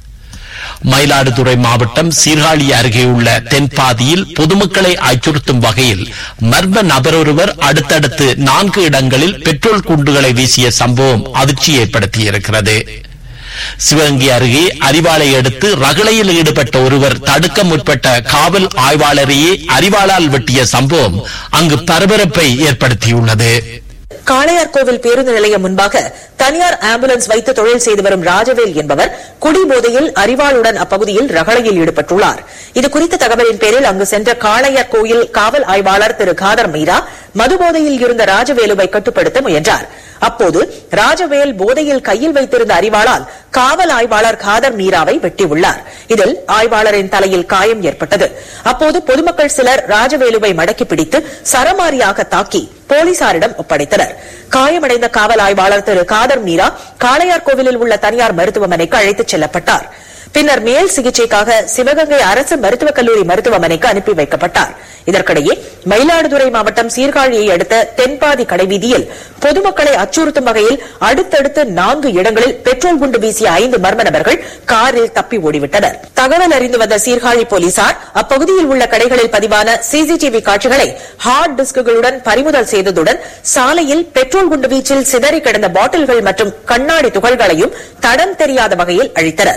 மயிலாடுதுறை மாவட்டம் சீர்காழி அருகே உள்ள தென்பாதியில் பொதுமக்களை அச்சுறுத்தும் வகையில் மர்ம நபரொருவர் அடுத்தடுத்து நான்கு இடங்களில் பெட்ரோல் குண்டுகளை வீசிய சம்பவம் அதிர்ச்சி ஏற்படுத்தியிருக்கிறது சிவகங்கை அருகே அறிவாளை அடுத்து ரகளையில் ஈடுபட்ட ஒருவர் தடுக்க முற்பட்ட காவல் ஆய்வாளரையே அறிவாளால் வெட்டிய சம்பவம் அங்கு பரபரப்பை ஏற்படுத்தியுள்ளது காளையார்கோவில் பேருந்து நிலையம் முன்பாக தனியார் ஆம்புலன்ஸ் வைத்து தொழில் செய்து வரும் ராஜவேல் என்பவர் குடிபோதையில் அறிவாளுடன் அப்பகுதியில் ரகளையில் ஈடுபட்டுள்ளார் இது குறித்த தகவலின் பேரில் அங்கு சென்ற காளையார் கோயில் காவல் ஆய்வாளர் திரு காதர் மீரா மதுபோதையில் இருந்த ராஜவேலுவை கட்டுப்படுத்த முயன்றார் அப்போது ராஜவேல் போதையில் கையில் வைத்திருந்த அறிவாளால் காவல் ஆய்வாளர் காதர் மீராவை வெட்டியுள்ளார் இதில் ஆய்வாளரின் தலையில் காயம் ஏற்பட்டது அப்போது பொதுமக்கள் சிலர் ராஜவேலுவை மடக்கி பிடித்து சரமாரியாக தாக்கி போலீசாரிடம் ஒப்படைத்தனர் காயமடைந்த காவல் ஆய்வாளர் திரு காதர் மீரா காளையார் கோவிலில் உள்ள தனியார் மருத்துவமனைக்கு அழைத்துச் செல்லப்பட்டார் பின்னர் மேல் சிகிச்சைக்காக சிவகங்கை அரசு மருத்துவக் கல்லூரி மருத்துவமனைக்கு அனுப்பி வைக்கப்பட்டார் இதற்கிடையே மயிலாடுதுறை மாவட்டம் சீர்காழியை அடுத்த தென்பாதி கடைவீதியில் பொதுமக்களை அச்சுறுத்தும் வகையில் அடுத்தடுத்து நான்கு இடங்களில் பெட்ரோல் குண்டு வீசிய ஐந்து மர்ம நபர்கள் காரில் தப்பி ஓடிவிட்டனர் தகவல் அறிந்து வந்த சீர்காழி போலீசார் அப்பகுதியில் உள்ள கடைகளில் பதிவான சிசிடிவி காட்சிகளை ஹார்ட் டிஸ்குகளுடன் பறிமுதல் செய்ததுடன் சாலையில் பெட்ரோல் குண்டு வீச்சில் சிதறி கிடந்த பாட்டில்கள் மற்றும் கண்ணாடி துகள்களையும் தடம் தெரியாத வகையில் அழித்தனர்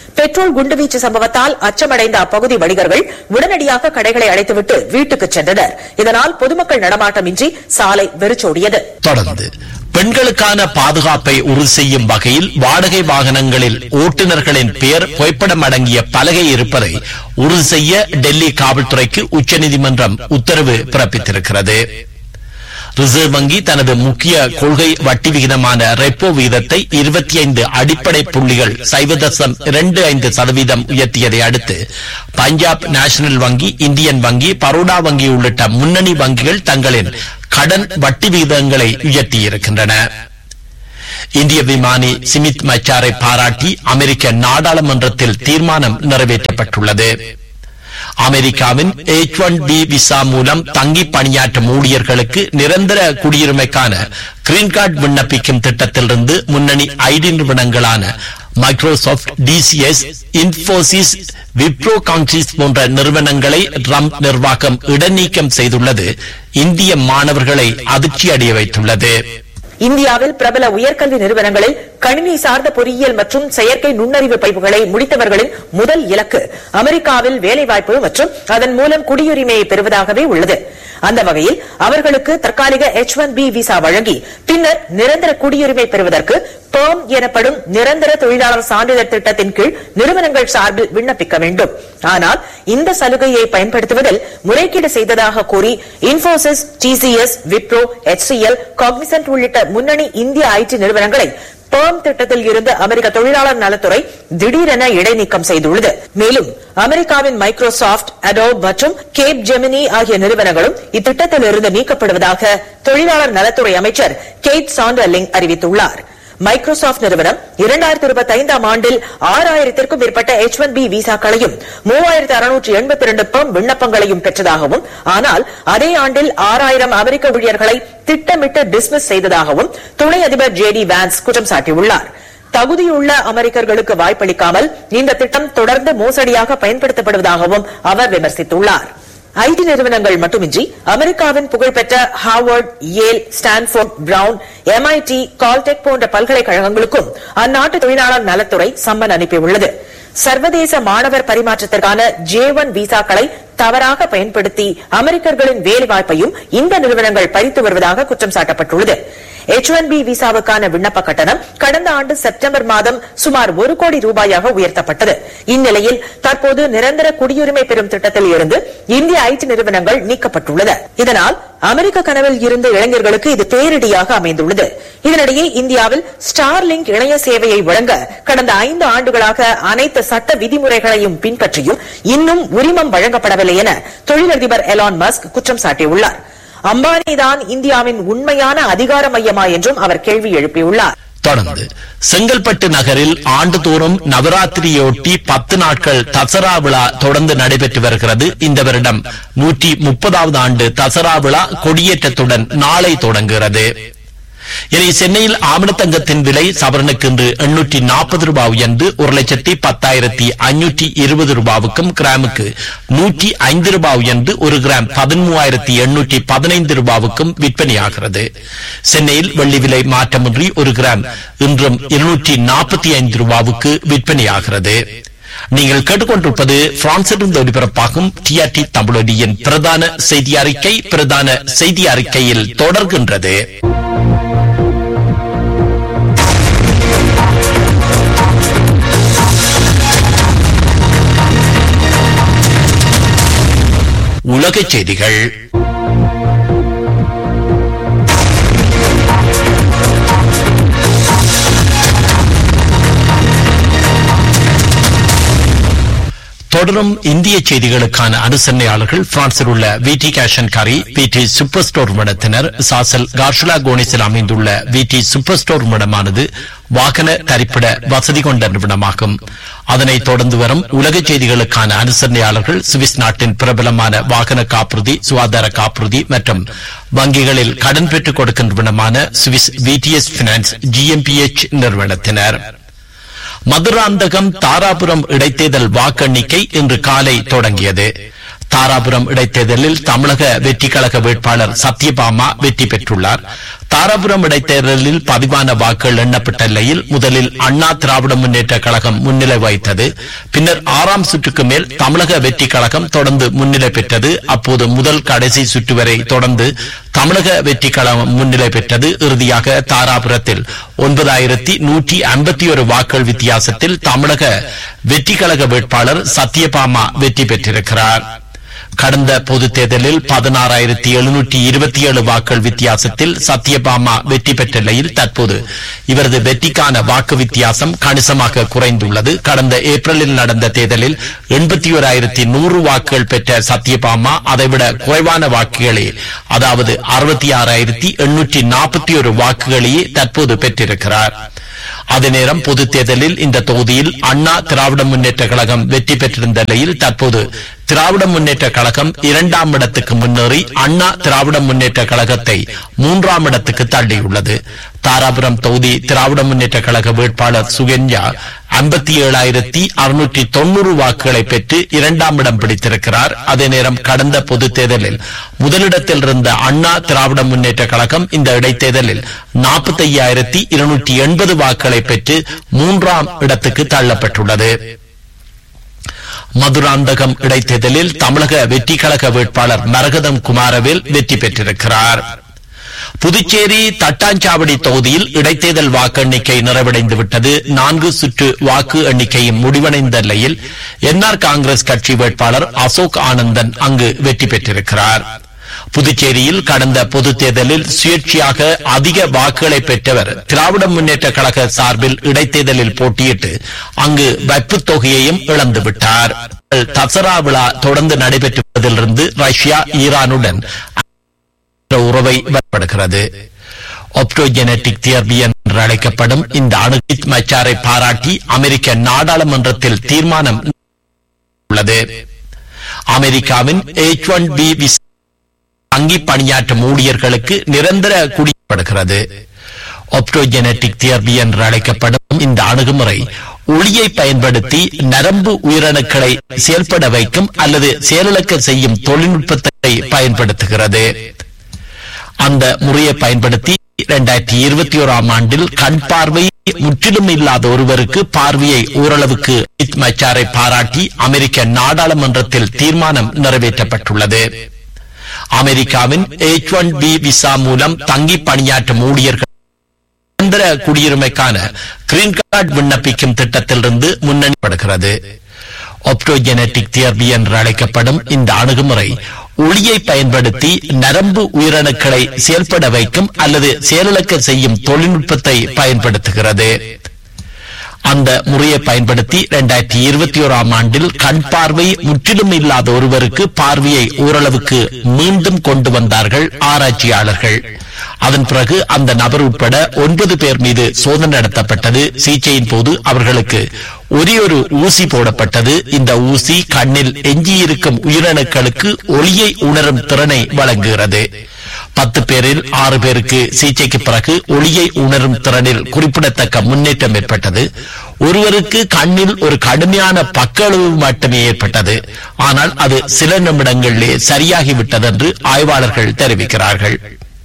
பெட்ரோல் குண்டுவீச்சு சம்பவத்தால் அச்சமடைந்த அப்பகுதி வணிகர்கள் உடனடியாக கடைகளை அடைத்துவிட்டு வீட்டுக்கு சென்றனர் இதனால் பொதுமக்கள் நடமாட்டமின்றி சாலை வெறிச்சோடியது தொடர்ந்து பெண்களுக்கான பாதுகாப்பை உறுதி செய்யும் வகையில் வாடகை வாகனங்களில் ஓட்டுநர்களின் பெயர் புகைப்படம் அடங்கிய பலகை இருப்பதை உறுதி செய்ய டெல்லி காவல்துறைக்கு உச்சநீதிமன்றம் உத்தரவு பிறப்பித்திருக்கிறது ரிசர்வ் வங்கி தனது முக்கிய கொள்கை வட்டி விகிதமான ரெப்போ விகிதத்தை இருபத்தி ஐந்து அடிப்படை புள்ளிகள் சைவ தசம் இரண்டு ஐந்து சதவீதம் உயர்த்தியதை அடுத்து பஞ்சாப் நேஷனல் வங்கி இந்தியன் வங்கி பரோடா வங்கி உள்ளிட்ட முன்னணி வங்கிகள் தங்களின் கடன் வட்டி விகிதங்களை உயர்த்தியிருக்கின்றன இந்திய விமானி சிமித் மச்சாரை பாராட்டி அமெரிக்க நாடாளுமன்றத்தில் தீர்மானம் நிறைவேற்றப்பட்டுள்ளது அமெரிக்காவின் எச் ஒன் பி விசா மூலம் தங்கி பணியாற்றும் ஊழியர்களுக்கு நிரந்தர குடியுரிமைக்கான கிரீன் கார்டு விண்ணப்பிக்கும் திட்டத்திலிருந்து முன்னணி ஐடி நிறுவனங்களான மைக்ரோசாப்ட் டிசிஎஸ் இன்போசிஸ் விப்ரோ கான்சிஸ் போன்ற நிறுவனங்களை ட்ரம்ப் நிர்வாகம் இடைநீக்கம் செய்துள்ளது இந்திய மாணவர்களை அதிர்ச்சியடைய வைத்துள்ளது இந்தியாவில் பிரபல உயர்கல்வி நிறுவனங்களில் கணினி சார்ந்த பொறியியல் மற்றும் செயற்கை நுண்ணறிவு படிப்புகளை முடித்தவர்களின் முதல் இலக்கு அமெரிக்காவில் வேலைவாய்ப்பு மற்றும் அதன் மூலம் குடியுரிமையை பெறுவதாகவே உள்ளது அந்த வகையில் அவர்களுக்கு தற்காலிக எச் ஒன் பி விசா வழங்கி பின்னர் நிரந்தர குடியுரிமை பெறுவதற்கு பேர்ம் எனப்படும் நிரந்தர தொழிலாளர் சான்றிதழ் திட்டத்தின் கீழ் நிறுவனங்கள் சார்பில் விண்ணப்பிக்க வேண்டும் ஆனால் இந்த சலுகையை பயன்படுத்துவதில் முறைகேடு செய்ததாக கூறி இன்போசிஸ் டிசிஎஸ் விப்ரோ எச்சிஎல் காக்னிசன்ட் உள்ளிட்ட முன்னணி இந்திய ஐடி நிறுவனங்களை பேர்ம் திட்டத்தில் இருந்து அமெரிக்க தொழிலாளர் நலத்துறை திடீரென இடைநீக்கம் செய்துள்ளது மேலும் அமெரிக்காவின் மைக்ரோசாப்ட் அடோப் மற்றும் கேப் ஜெமினி ஆகிய நிறுவனங்களும் இத்திட்டத்தில் இருந்து நீக்கப்படுவதாக தொழிலாளர் நலத்துறை அமைச்சர் கேட் சாண்டர்லிங் அறிவித்துள்ளார் மைக்ரோசாப்ட் நிறுவனம் இரண்டாயிரத்தி இருபத்தி ஐந்தாம் ஆண்டில் ஆறாயிரத்திற்கும் மேற்பட்ட எச் ஒன் பி விசாக்களையும் மூவாயிரத்து அறுநூற்று எண்பத்தி இரண்டு பெர்ம் விண்ணப்பங்களையும் பெற்றதாகவும் ஆனால் அதே ஆண்டில் ஆறாயிரம் அமெரிக்க ஊழியர்களை திட்டமிட்டு டிஸ்மிஸ் செய்ததாகவும் துணை அதிபர் ஜே டி வான்ஸ் குற்றம் சாட்டியுள்ளார் தகுதியுள்ள அமெரிக்கர்களுக்கு வாய்ப்பளிக்காமல் இந்த திட்டம் தொடர்ந்து மோசடியாக பயன்படுத்தப்படுவதாகவும் அவர் விமர்சித்துள்ளார் ஐடி நிறுவனங்கள் மட்டுமின்றி அமெரிக்காவின் புகழ்பெற்ற ஹார்வர்ட் ஏல் ஸ்டான்ஃபோர்ட் பிரவுன் எம்ஐடி கால்டெக் போன்ற பல்கலைக்கழகங்களுக்கும் அந்நாட்டு தொழிலாளர் நலத்துறை சம்மன் அனுப்பியுள்ளது சர்வதேச மாணவர் பரிமாற்றத்திற்கான ஜே ஒன் விசாக்களை தவறாக பயன்படுத்தி அமெரிக்கர்களின் வேலைவாய்ப்பையும் இந்த நிறுவனங்கள் பறித்து வருவதாக குற்றம் சாட்டப்பட்டுள்ளது எச் ஒன் பி விசாவுக்கான விண்ணப்ப கட்டணம் கடந்த ஆண்டு செப்டம்பர் மாதம் சுமார் ஒரு கோடி ரூபாயாக உயர்த்தப்பட்டது இந்நிலையில் தற்போது நிரந்தர குடியுரிமை பெறும் திட்டத்தில் இருந்து இந்திய ஐடி நிறுவனங்கள் நீக்கப்பட்டுள்ளது இதனால் அமெரிக்க கனவில் இருந்த இளைஞர்களுக்கு இது பேரிடியாக அமைந்துள்ளது இதனிடையே இந்தியாவில் ஸ்டார்லிங்க் இணைய சேவையை வழங்க கடந்த ஐந்து ஆண்டுகளாக அனைத்து சட்ட விதிமுறைகளையும் பின்பற்றியும் இன்னும் உரிமம் வழங்கப்படவில்லை என தொழிலதிபர் எலான் மஸ்க் குற்றம் சாட்டியுள்ளார் அம்பானிதான் இந்தியாவின் உண்மையான அதிகார மையமா என்றும் அவர் கேள்வி எழுப்பியுள்ளார் தொடர்ந்து செங்கல்பட்டு நகரில் ஆண்டுதோறும் நவராத்திரியொட்டி பத்து நாட்கள் தசரா விழா தொடர்ந்து நடைபெற்று வருகிறது இந்த வருடம் நூற்றி முப்பதாவது ஆண்டு தசரா விழா கொடியேற்றத்துடன் நாளை தொடங்குகிறது இனி சென்னையில் ஆமணத்தங்கத்தின் விலை சவரனுக்கு இன்று எண்ணூற்றி நாற்பது ரூபாய் உயர்ந்து ஒரு லட்சத்தி பத்தாயிரத்தி ஐநூற்றி இருபது ரூபாவுக்கும் கிராமுக்கு நூற்றி ஐந்து ரூபாய் உயர்ந்து ஒரு கிராம் பதிமூவாயிரத்தி எண்ணூற்றி பதினைந்து ரூபாவுக்கும் விற்பனையாகிறது சென்னையில் வெள்ளி விலை மாற்றமின்றி ஒரு கிராம் இன்றும் இருநூற்றி நாற்பத்தி ஐந்து ரூபாவுக்கு விற்பனையாகிறது நீங்கள் கேட்டுக்கொண்டிருப்பது பிரான்சிலிருந்து ஒலிபரப்பாகும் டிஆர்டி தமிழொலியின் பிரதான செய்தி அறிக்கை பிரதான செய்தி அறிக்கையில் தொடர்கின்றது உலகச் செய்திகள் தொடரும் இந்திய செய்திகளுக்கான அனுசரணையாளர்கள் பிரான்சில் உள்ள விடி கேஷன் கரி விடி சூப்பர் ஸ்டோர் நிறுவனத்தினர் சாசல் கார்ஷுலா கோனிஸில் அமைந்துள்ள விடி சூப்பர் ஸ்டோர் நிறுவனமானது வாகன தரிப்பிட வசதி கொண்ட நிறுவனமாகும் அதனைத் தொடர்ந்து வரும் உலக செய்திகளுக்கான அனுசரணையாளர்கள் சுவிஸ் நாட்டின் பிரபலமான வாகன காப்புறுதி சுகாதார காப்புறுதி மற்றும் வங்கிகளில் கடன் பெற்றுக் கொடுக்கும் நிறுவனமான சுவிஸ் விடிஎஸ் பினான்ஸ் ஜிஎம்பிஎச் நிறுவனத்தினர் மதுராந்தகம் தாராபுரம் இடைத்தேர்தல் வாக்கெண்ணிக்கை இன்று காலை தொடங்கியது தாராபுரம் இடைத்தேர்தலில் தமிழக வெற்றி கழக வேட்பாளர் சத்யபாமா வெற்றி பெற்றுள்ளார் தாராபுரம் இடைத்தேர்தலில் பதிவான வாக்குகள் எண்ணப்பட்ட நிலையில் முதலில் அண்ணா திராவிட முன்னேற்ற கழகம் முன்னிலை வகித்தது பின்னர் ஆறாம் சுற்றுக்கு மேல் தமிழக வெற்றி கழகம் தொடர்ந்து முன்னிலை பெற்றது அப்போது முதல் கடைசி சுற்று வரை தொடர்ந்து தமிழக வெற்றி கழகம் முன்னிலை பெற்றது இறுதியாக தாராபுரத்தில் ஒன்பதாயிரத்தி நூற்றி ஐம்பத்தி ஒரு வாக்குகள் வித்தியாசத்தில் தமிழக வெற்றி கழக வேட்பாளர் சத்யபாமா வெற்றி பெற்றிருக்கிறார் கடந்த பொதுத் தேர்தலில் பதினாறாயிரத்தி எழுநூற்றி இருபத்தி ஏழு வாக்குகள் வித்தியாசத்தில் சத்யபாமா வெற்றி பெற்ற நிலையில் தற்போது இவரது வெற்றிக்கான வாக்கு வித்தியாசம் கணிசமாக குறைந்துள்ளது கடந்த ஏப்ரலில் நடந்த தேர்தலில் எண்பத்தி ஓராயிரத்தி நூறு வாக்குகள் பெற்ற சத்யபாமா அதைவிட குறைவான வாக்குகளே அதாவது அறுபத்தி ஆறாயிரத்தி எண்ணூற்றி நாற்பத்தி ஒரு வாக்குகளையே தற்போது பெற்றிருக்கிறார் அதே நேரம் பொதுத் தேர்தலில் இந்த தொகுதியில் அண்ணா திராவிட முன்னேற்ற கழகம் வெற்றி பெற்றிருந்த நிலையில் தற்போது திராவிட முன்னேற்ற கழகம் இரண்டாம் இடத்துக்கு முன்னேறி அண்ணா திராவிட முன்னேற்ற கழகத்தை மூன்றாம் இடத்துக்கு தள்ளியுள்ளது தாராபுரம் தொகுதி திராவிட முன்னேற்ற கழக வேட்பாளர் சுகன்யா ஐம்பத்தி ஏழாயிரத்தி அறுநூற்றி தொன்னூறு வாக்குகளை பெற்று இரண்டாம் இடம் பிடித்திருக்கிறார் அதே நேரம் கடந்த பொதுத் தேர்தலில் முதலிடத்தில் இருந்த அண்ணா திராவிட முன்னேற்ற கழகம் இந்த இடைத்தேர்தலில் நாற்பத்தி ஐயாயிரத்தி இருநூற்றி எண்பது வாக்குகளை பெற்று மூன்றாம் இடத்துக்கு தள்ளப்பட்டுள்ளது மதுராந்தகம் இடைத்தேர்தலில் தமிழக வெற்றி கழக வேட்பாளர் மரகதம் குமாரவேல் வெற்றி பெற்றிருக்கிறார் புதுச்சேரி தட்டாஞ்சாவடி தொகுதியில் இடைத்தேர்தல் வாக்கு எண்ணிக்கை நிறைவடைந்து விட்டது நான்கு சுற்று வாக்கு எண்ணிக்கையும் முடிவடைந்த நிலையில் என்ஆர் காங்கிரஸ் கட்சி வேட்பாளர் அசோக் ஆனந்தன் அங்கு வெற்றி பெற்றிருக்கிறார் புதுச்சேரியில் கடந்த பொதுத் தேர்தலில் சுயேட்சையாக அதிக வாக்குகளை பெற்றவர் திராவிட முன்னேற்ற கழக சார்பில் இடைத்தேர்தலில் போட்டியிட்டு அங்கு வைப்புத் தொகையையும் இழந்துவிட்டார் தசரா விழா தொடர்ந்து நடைபெற்று வருவதிலிருந்து ரஷ்யா ஈரானுடன் உறவை வற்படுகிறது ஒப்டோஜெனட்டிக் தியர்வி என்று அழைக்கப்படும் இந்த அணுகித் மச்சாரை பாராட்டி அமெரிக்க நாடாளுமன்றத்தில் தீர்மானம் உள்ளது அமெரிக்காவின் எச் ஒன் பி வங்கி பணியாற்றும் ஊழியர்களுக்கு நிரந்தர குடிப்படுகிறது ஒப்டோஜெனட்டிக் தியர்வி என்று அழைக்கப்படும் இந்த அணுகுமுறை ஒளியை பயன்படுத்தி நரம்பு உயிரணுக்களை செயல்பட வைக்கும் அல்லது செயலிழக்க செய்யும் தொழில்நுட்பத்தை பயன்படுத்துகிறது அந்த முறையை பயன்படுத்தி இரண்டாயிரத்தி இருபத்தி ஓராம் ஆண்டில் கண் பார்வை முற்றிலும் இல்லாத ஒருவருக்கு பார்வையை ஓரளவுக்கு மச்சாரை பாராட்டி அமெரிக்க நாடாளுமன்றத்தில் தீர்மானம் நிறைவேற்றப்பட்டுள்ளது அமெரிக்காவின் எச் ஒன் பி விசா மூலம் தங்கி பணியாற்றும் ஊழியர்கள் நிரந்தர குடியுரிமைக்கான கிரீன் கார்டு விண்ணப்பிக்கும் திட்டத்திலிருந்து முன்னணிப்படுகிறது ஒப்டோஜெனட்டிக் தியர்வி என்று அழைக்கப்படும் இந்த அணுகுமுறை ஒளியை பயன்படுத்தி நரம்பு உயிரணுக்களை செயல்பட வைக்கும் அல்லது செயலிழக்க செய்யும் தொழில்நுட்பத்தை பயன்படுத்துகிறது அந்த முறையை பயன்படுத்தி இரண்டாயிரத்தி இருபத்தி ஓராம் ஆண்டில் கண் பார்வை முற்றிலும் இல்லாத ஒருவருக்கு பார்வையை ஓரளவுக்கு மீண்டும் கொண்டு வந்தார்கள் ஆராய்ச்சியாளர்கள் அதன் பிறகு அந்த நபர் உட்பட ஒன்பது பேர் மீது சோதனை நடத்தப்பட்டது சிகிச்சையின் போது அவர்களுக்கு ஒரே ஒரு ஊசி போடப்பட்டது இந்த ஊசி கண்ணில் எஞ்சியிருக்கும் உயிரணுக்களுக்கு ஒளியை உணரும் திறனை வழங்குகிறது பத்து பேரில் ஆறு பேருக்கு சிகிச்சைக்கு பிறகு ஒளியை உணரும் திறனில் குறிப்பிடத்தக்க முன்னேற்றம் ஏற்பட்டது ஒருவருக்கு கண்ணில் ஒரு கடுமையான பக்களவு மட்டுமே ஏற்பட்டது ஆனால் அது சில நிமிடங்களிலே சரியாகிவிட்டது என்று ஆய்வாளர்கள் தெரிவிக்கிறார்கள்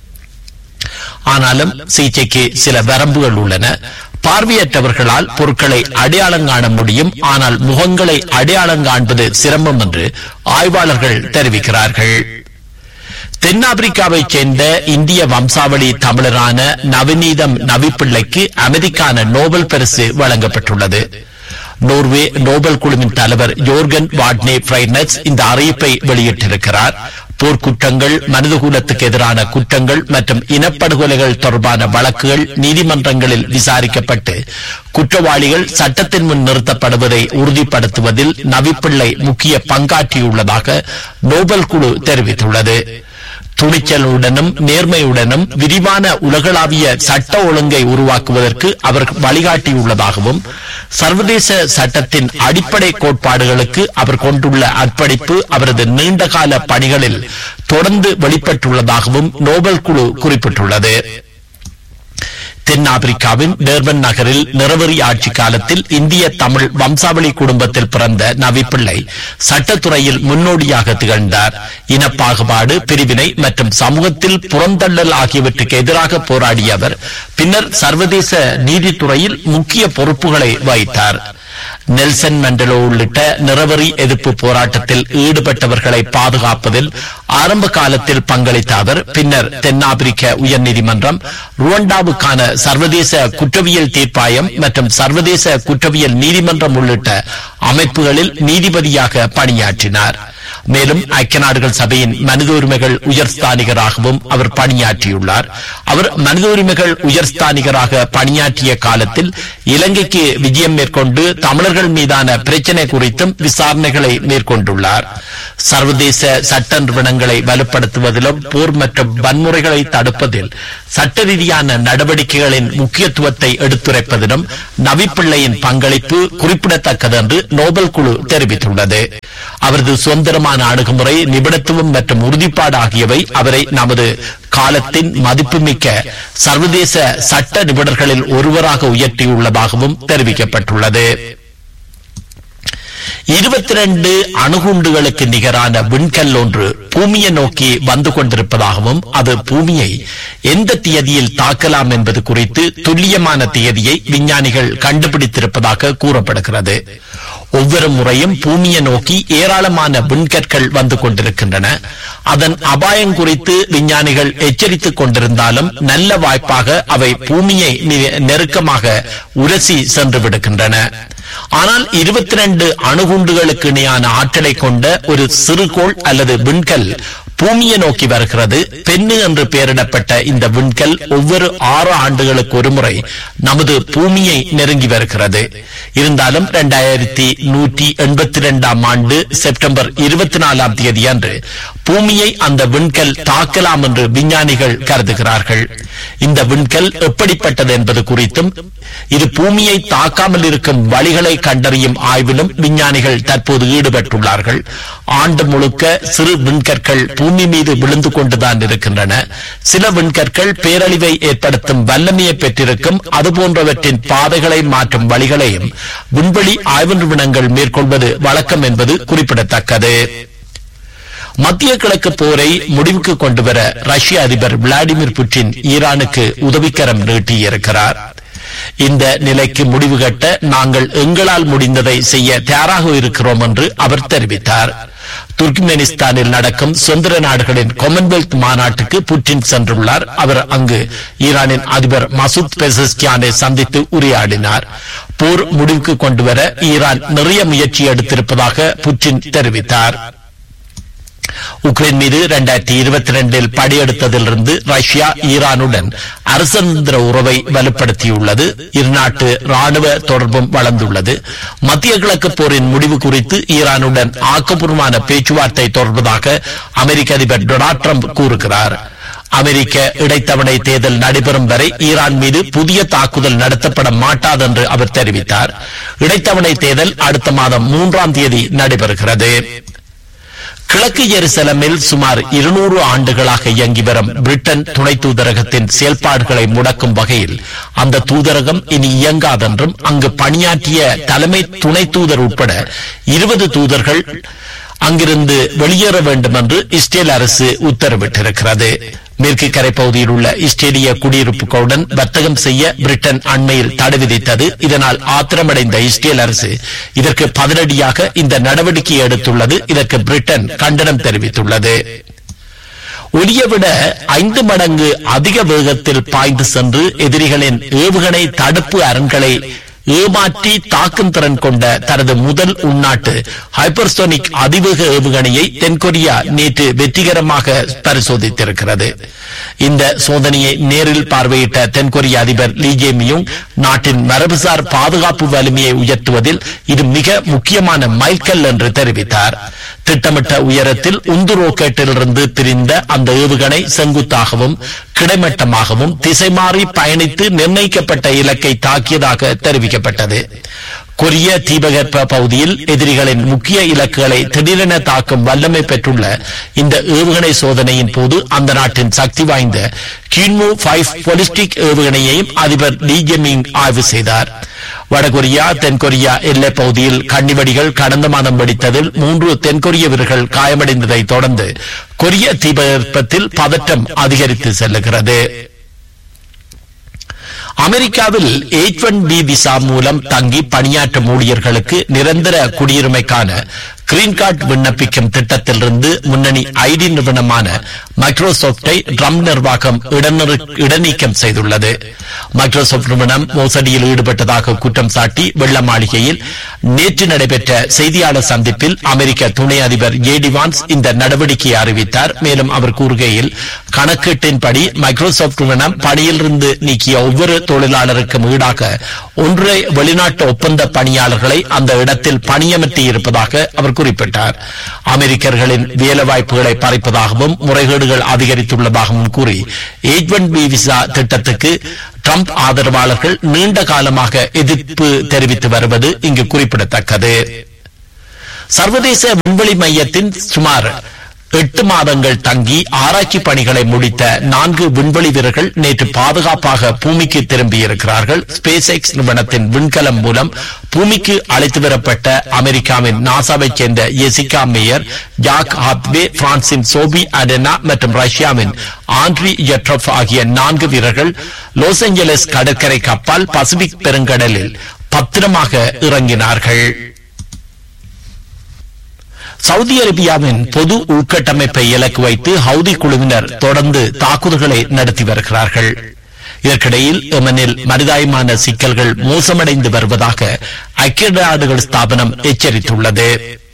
ஆனாலும் சிகிச்சைக்கு சில வரம்புகள் உள்ளன பார்வையற்றவர்களால் பொருட்களை அடையாளம் காண முடியும் ஆனால் முகங்களை அடையாளம் காண்பது சிரமம் என்று ஆய்வாளர்கள் தெரிவிக்கிறார்கள் தென்னாப்பிரிக்காவைச் சேர்ந்த இந்திய வம்சாவளி தமிழரான நவநீதம் நவிப்பிள்ளைக்கு அமெரிக்கான நோபல் பரிசு வழங்கப்பட்டுள்ளது நோர்வே நோபல் குழுவின் தலைவர் யோர்கன் வாட்னே பிரைனஸ் இந்த அறிவிப்பை வெளியிட்டிருக்கிறார் போர்க்குற்றங்கள் மனிதகுலத்துக்கு எதிரான குற்றங்கள் மற்றும் இனப்படுகொலைகள் தொடர்பான வழக்குகள் நீதிமன்றங்களில் விசாரிக்கப்பட்டு குற்றவாளிகள் சட்டத்தின் முன் நிறுத்தப்படுவதை உறுதிப்படுத்துவதில் நவிப்பிள்ளை முக்கிய பங்காற்றியுள்ளதாக நோபல் குழு தெரிவித்துள்ளது துணிச்சலுடனும் நேர்மையுடனும் விரிவான உலகளாவிய சட்ட ஒழுங்கை உருவாக்குவதற்கு அவர் வழிகாட்டியுள்ளதாகவும் சர்வதேச சட்டத்தின் அடிப்படை கோட்பாடுகளுக்கு அவர் கொண்டுள்ள அர்ப்பணிப்பு அவரது நீண்டகால பணிகளில் தொடர்ந்து வெளிப்பட்டுள்ளதாகவும் நோபல் குழு குறிப்பிட்டுள்ளது தென்னாப்பிரிக்காவின் டெர்பன் நகரில் நிறவரி ஆட்சி காலத்தில் இந்திய தமிழ் வம்சாவளி குடும்பத்தில் பிறந்த நவிப்பிள்ளை சட்டத்துறையில் முன்னோடியாக திகழ்ந்தார் இனப்பாகுபாடு பிரிவினை மற்றும் சமூகத்தில் புறந்தள்ளல் ஆகியவற்றுக்கு எதிராக போராடிய அவர் பின்னர் சர்வதேச நீதித்துறையில் முக்கிய பொறுப்புகளை வகித்தார் நெல்சன் மண்டலோ உள்ளிட்ட நிறவரி எதிர்ப்பு போராட்டத்தில் ஈடுபட்டவர்களை பாதுகாப்பதில் ஆரம்ப காலத்தில் பங்களித்த அவர் பின்னர் தென்னாப்பிரிக்க உயர்நீதிமன்றம் ருவண்டாவுக்கான சர்வதேச குற்றவியல் தீர்ப்பாயம் மற்றும் சர்வதேச குற்றவியல் நீதிமன்றம் உள்ளிட்ட அமைப்புகளில் நீதிபதியாக பணியாற்றினார் மேலும் ஐக்கிய நாடுகள் சபையின் மனித உரிமைகள் உயர்ஸ்தானிகராகவும் அவர் பணியாற்றியுள்ளார் அவர் மனித உரிமைகள் உயர்ஸ்தானிகராக பணியாற்றிய காலத்தில் இலங்கைக்கு விஜயம் மேற்கொண்டு தமிழர்கள் மீதான பிரச்சினை குறித்தும் விசாரணைகளை மேற்கொண்டுள்ளார் சர்வதேச சட்ட நிறுவனங்களை வலுப்படுத்துவதிலும் போர் மற்றும் வன்முறைகளை தடுப்பதில் சட்ட ரீதியான நடவடிக்கைகளின் முக்கியத்துவத்தை எடுத்துரைப்பதிலும் நவிப்பிள்ளையின் பங்களிப்பு குறிப்பிடத்தக்கது என்று நோபல் குழு தெரிவித்துள்ளது அவரது சுதந்திரமான அணுகுமுறை நிபுணத்துவம் மற்றும் உறுதிப்பாடு ஆகியவை அவரை நமது காலத்தின் மதிப்புமிக்க சர்வதேச சட்ட நிபுணர்களில் ஒருவராக உயர்த்தியுள்ளதாகவும் தெரிவிக்கப்பட்டுள்ளது இருபத்தி ரெண்டு அணுகுண்டுகளுக்கு நிகரான விண்கல் ஒன்று பூமியை நோக்கி வந்து கொண்டிருப்பதாகவும் அது பூமியை எந்த தேதியில் தாக்கலாம் என்பது குறித்து துல்லியமான தேதியை விஞ்ஞானிகள் கண்டுபிடித்திருப்பதாக கூறப்படுகிறது ஒவ்வொரு முறையும் பூமியை நோக்கி ஏராளமான விண்கற்கள் வந்து கொண்டிருக்கின்றன அதன் அபாயம் குறித்து விஞ்ஞானிகள் எச்சரித்துக் கொண்டிருந்தாலும் நல்ல வாய்ப்பாக அவை பூமியை நெ- நெருக்கமாக உரசி சென்று விடுகின்றன ஆனால் இருபத்தி ரெண்டு அணுகுண்டுகளுக்கு இணையான ஆற்றலை கொண்ட ஒரு சிறுகோள் அல்லது விண்கல் பூமியை நோக்கி வருகிறது பெண்ணு என்று பெயரிடப்பட்ட இந்த விண்கல் ஒவ்வொரு ஆறு ஆண்டுகளுக்கு ஒருமுறை நமது பூமியை நெருங்கி வருகிறது இருந்தாலும் இரண்டாயிரத்தி நூற்றி எண்பத்தி இரண்டாம் ஆண்டு செப்டம்பர் இருபத்தி நாலாம் தேதி அன்று பூமியை அந்த விண்கல் தாக்கலாம் என்று விஞ்ஞானிகள் கருதுகிறார்கள் இந்த விண்கல் எப்படிப்பட்டது என்பது குறித்தும் இது பூமியை தாக்காமல் இருக்கும் வழிகளை கண்டறியும் ஆய்விலும் விஞ்ஞானிகள் தற்போது ஈடுபட்டுள்ளார்கள் ஆண்டு முழுக்க சிறு விண்கற்கள் பூமி மீது விழுந்து கொண்டுதான் இருக்கின்றன சில விண்கற்கள் பேரழிவை ஏற்படுத்தும் வல்லமையை பெற்றிருக்கும் அதுபோன்றவற்றின் பாதைகளை மாற்றும் வழிகளையும் விண்வெளி ஆய்வு நிறுவனங்கள் மேற்கொள்வது வழக்கம் என்பது குறிப்பிடத்தக்கது மத்திய கிழக்கு போரை முடிவுக்கு கொண்டுவர ரஷ்ய அதிபர் விளாடிமிர் புட்டின் ஈரானுக்கு உதவிக்கரம் நீட்டியிருக்கிறார் இந்த நிலைக்கு முடிவு கட்ட நாங்கள் எங்களால் முடிந்ததை செய்ய தயாராக இருக்கிறோம் என்று அவர் தெரிவித்தார் துர்க்மெனிஸ்தானில் நடக்கும் சுதந்திர நாடுகளின் காமன்வெல்த் மாநாட்டுக்கு புட்டின் சென்றுள்ளார் அவர் அங்கு ஈரானின் அதிபர் மசூத் பெசஸ்கியானை சந்தித்து உரையாடினார் போர் முடிவுக்கு கொண்டுவர ஈரான் நிறைய முயற்சி எடுத்திருப்பதாக புட்டின் தெரிவித்தார் உக்ரைன் மீது இரண்டாயிரத்தி இருபத்தி ரெண்டில் படையெடுத்ததிலிருந்து ரஷ்யா ஈரானுடன் அரசந்திர உறவை வலுப்படுத்தியுள்ளது இருநாட்டு ராணுவ தொடர்பும் வளர்ந்துள்ளது மத்திய கிழக்கு போரின் முடிவு குறித்து ஈரானுடன் ஆக்கப்பூர்வமான பேச்சுவார்த்தை தொடர்வதாக அமெரிக்க அதிபர் டொனால்ட் ட்ரம்ப் கூறுகிறார் அமெரிக்க இடைத்தவணை தேர்தல் நடைபெறும் வரை ஈரான் மீது புதிய தாக்குதல் நடத்தப்பட மாட்டாது என்று அவர் தெரிவித்தார் இடைத்தவணை தேர்தல் அடுத்த மாதம் மூன்றாம் தேதி நடைபெறுகிறது கிழக்கு எருசலமில் சுமார் இருநூறு ஆண்டுகளாக இயங்கி வரும் பிரிட்டன் துணை தூதரகத்தின் செயல்பாடுகளை முடக்கும் வகையில் அந்த தூதரகம் இனி இயங்காதென்றும் அங்கு பணியாற்றிய தலைமை துணை தூதர் உட்பட இருபது தூதர்கள் அங்கிருந்து வெளியேற வேண்டும் என்று இஸ்ரேல் அரசு உத்தரவிட்டிருக்கிறது மேற்கு கரை பகுதியில் உள்ள இஸ்ரேலிய குடியிருப்புகளுடன் வர்த்தகம் செய்ய பிரிட்டன் அண்மையில் தடை விதித்தது இதனால் ஆத்திரமடைந்த இஸ்ரேல் அரசு இதற்கு பதிலடியாக இந்த நடவடிக்கை எடுத்துள்ளது இதற்கு பிரிட்டன் கண்டனம் தெரிவித்துள்ளது ஒலியை விட ஐந்து மடங்கு அதிக வேகத்தில் பாய்ந்து சென்று எதிரிகளின் ஏவுகணை தடுப்பு அரண்களை ஏமாற்றி தாக்கும் திறன் கொண்ட தனது முதல் உள்நாட்டு ஹைப்பர்சோனிக் அதிவேக ஏவுகணையை தென்கொரியா நேற்று வெற்றிகரமாக பரிசோதித்திருக்கிறது இந்த சோதனையை நேரில் பார்வையிட்ட தென்கொரிய அதிபர் லீ ஜேமியும் நாட்டின் மரபுசார் பாதுகாப்பு வலிமையை உயர்த்துவதில் இது மிக முக்கியமான மைல்கல் என்று தெரிவித்தார் திட்டமிட்ட உயரத்தில் உந்து ரோக்கெட்டிலிருந்து பிரிந்த அந்த ஏவுகணை செங்குத்தாகவும் கிடைமட்டமாகவும் திசை மாறி பயணித்து நிர்ணயிக்கப்பட்ட இலக்கை தாக்கியதாக தெரிவிக்கப்பட்டது கொரிய தீபகற்ப பகுதியில் எதிரிகளின் முக்கிய இலக்குகளை திடீரென தாக்கும் வல்லமை பெற்றுள்ள இந்த ஏவுகணை சோதனையின் போது அந்த நாட்டின் சக்தி வாய்ந்த கின்மு ஃபைவ் பொலிஸ்டிக் ஏவுகணையையும் அதிபர் லீ ஜெமிங் ஆய்வு செய்தார் வடகொரியா தென்கொரியா எல்லைப் பகுதியில் கன்னிவெடிகள் கடந்த மாதம் வெடித்ததில் மூன்று தென்கொரிய வீரர்கள் காயமடைந்ததை தொடர்ந்து கொரிய தீபகற்பத்தில் பதட்டம் அதிகரித்து செல்லுகிறது அமெரிக்காவில் எயிட் ஒன் பி விசா மூலம் தங்கி பணியாற்றும் ஊழியர்களுக்கு நிரந்தர குடியுரிமைக்கான கிரீன் கார்டு விண்ணப்பிக்கும் திட்டத்திலிருந்து முன்னணி ஐடி நிறுவனமான மைக்ரோசாப்டை ட்ரம்ப் நிர்வாகம் இடநிறு- இடைநீக்கம் செய்துள்ளது மைக்ரோசாப்ட் நிறுவனம் மோசடியில் ஈடுபட்டதாக குற்றம் சாட்டி வெள்ள மாளிகையில் நேற்று நடைபெற்ற செய்தியாளர் சந்திப்பில் அமெரிக்க துணை அதிபர் ஜேடி வான்ஸ் இந்த நடவடிக்கையை அறிவித்தார் மேலும் அவர் கூறுகையில் கணக்கீட்டின்படி மைக்ரோசாப்ட் நிறுவனம் பணியிலிருந்து நீக்கிய ஒவ்வொரு தொழிலாளருக்கும் ஈடாக ஒன்றை வெளிநாட்டு ஒப்பந்த பணியாளர்களை அந்த இடத்தில் பணியமர்த்தி இருப்பதாக அவர் குறிப்பிட்டார் அமெரிக்கர்களின் வேலை வாய்ப்புகளை பறிப்பதாகவும் முறைகேடுகள் அதிகரித்துள்ளதாகவும் கூறி எயிட் ஒன் பி விசா திட்டத்துக்கு ட்ரம்ப் ஆதரவாளர்கள் நீண்ட காலமாக எதிர்ப்பு தெரிவித்து வருவது இங்கு குறிப்பிடத்தக்கது சர்வதேச விண்வெளி மையத்தின் சுமார் எட்டு மாதங்கள் தங்கி ஆராய்ச்சி பணிகளை முடித்த நான்கு விண்வெளி வீரர்கள் நேற்று பாதுகாப்பாக பூமிக்கு திரும்பியிருக்கிறார்கள் ஸ்பேஸ் எக்ஸ் நிறுவனத்தின் விண்கலம் மூலம் பூமிக்கு அழைத்து வரப்பட்ட அமெரிக்காவின் நாசாவைச் சேர்ந்த எசிகா மேயர் ஜாக் ஹாத்வே பிரான்சின் சோபி அடெனா மற்றும் ரஷ்யாவின் ஆண்ட்ரி ஜெட்ரப் ஆகிய நான்கு வீரர்கள் லாஸ் ஏஞ்சலஸ் கடற்கரை கப்பால் பசிபிக் பெருங்கடலில் பத்திரமாக இறங்கினார்கள் சவுதி அரேபியாவின் பொது உள்கட்டமைப்பை இலக்கு வைத்து ஹவுதி குழுவினர் தொடர்ந்து தாக்குதல்களை நடத்தி வருகிறார்கள் இதற்கிடையில் எமனில் மனிதாயமான சிக்கல்கள் மோசமடைந்து வருவதாக ஐக்கிய நாடுகள் ஸ்தாபனம் எச்சரித்துள்ளது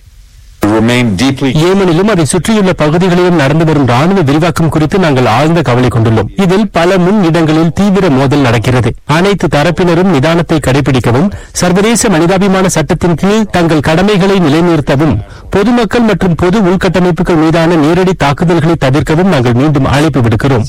ஏமனிலும் அதை சுற்றியுள்ள பகுதிகளிலும் நடந்து வரும் ராணுவ விரிவாக்கம் குறித்து நாங்கள் ஆழ்ந்த கவலை கொண்டுள்ளோம் இதில் பல முன் இடங்களில் தீவிர மோதல் நடக்கிறது அனைத்து தரப்பினரும் நிதானத்தை கடைபிடிக்கவும் சர்வதேச மனிதாபிமான சட்டத்தின் கீழ் தங்கள் கடமைகளை நிலைநிறுத்தவும் பொதுமக்கள் மற்றும் பொது உள்கட்டமைப்புகள் மீதான நேரடி தாக்குதல்களை தவிர்க்கவும் நாங்கள் மீண்டும் அழைப்பு விடுக்கிறோம்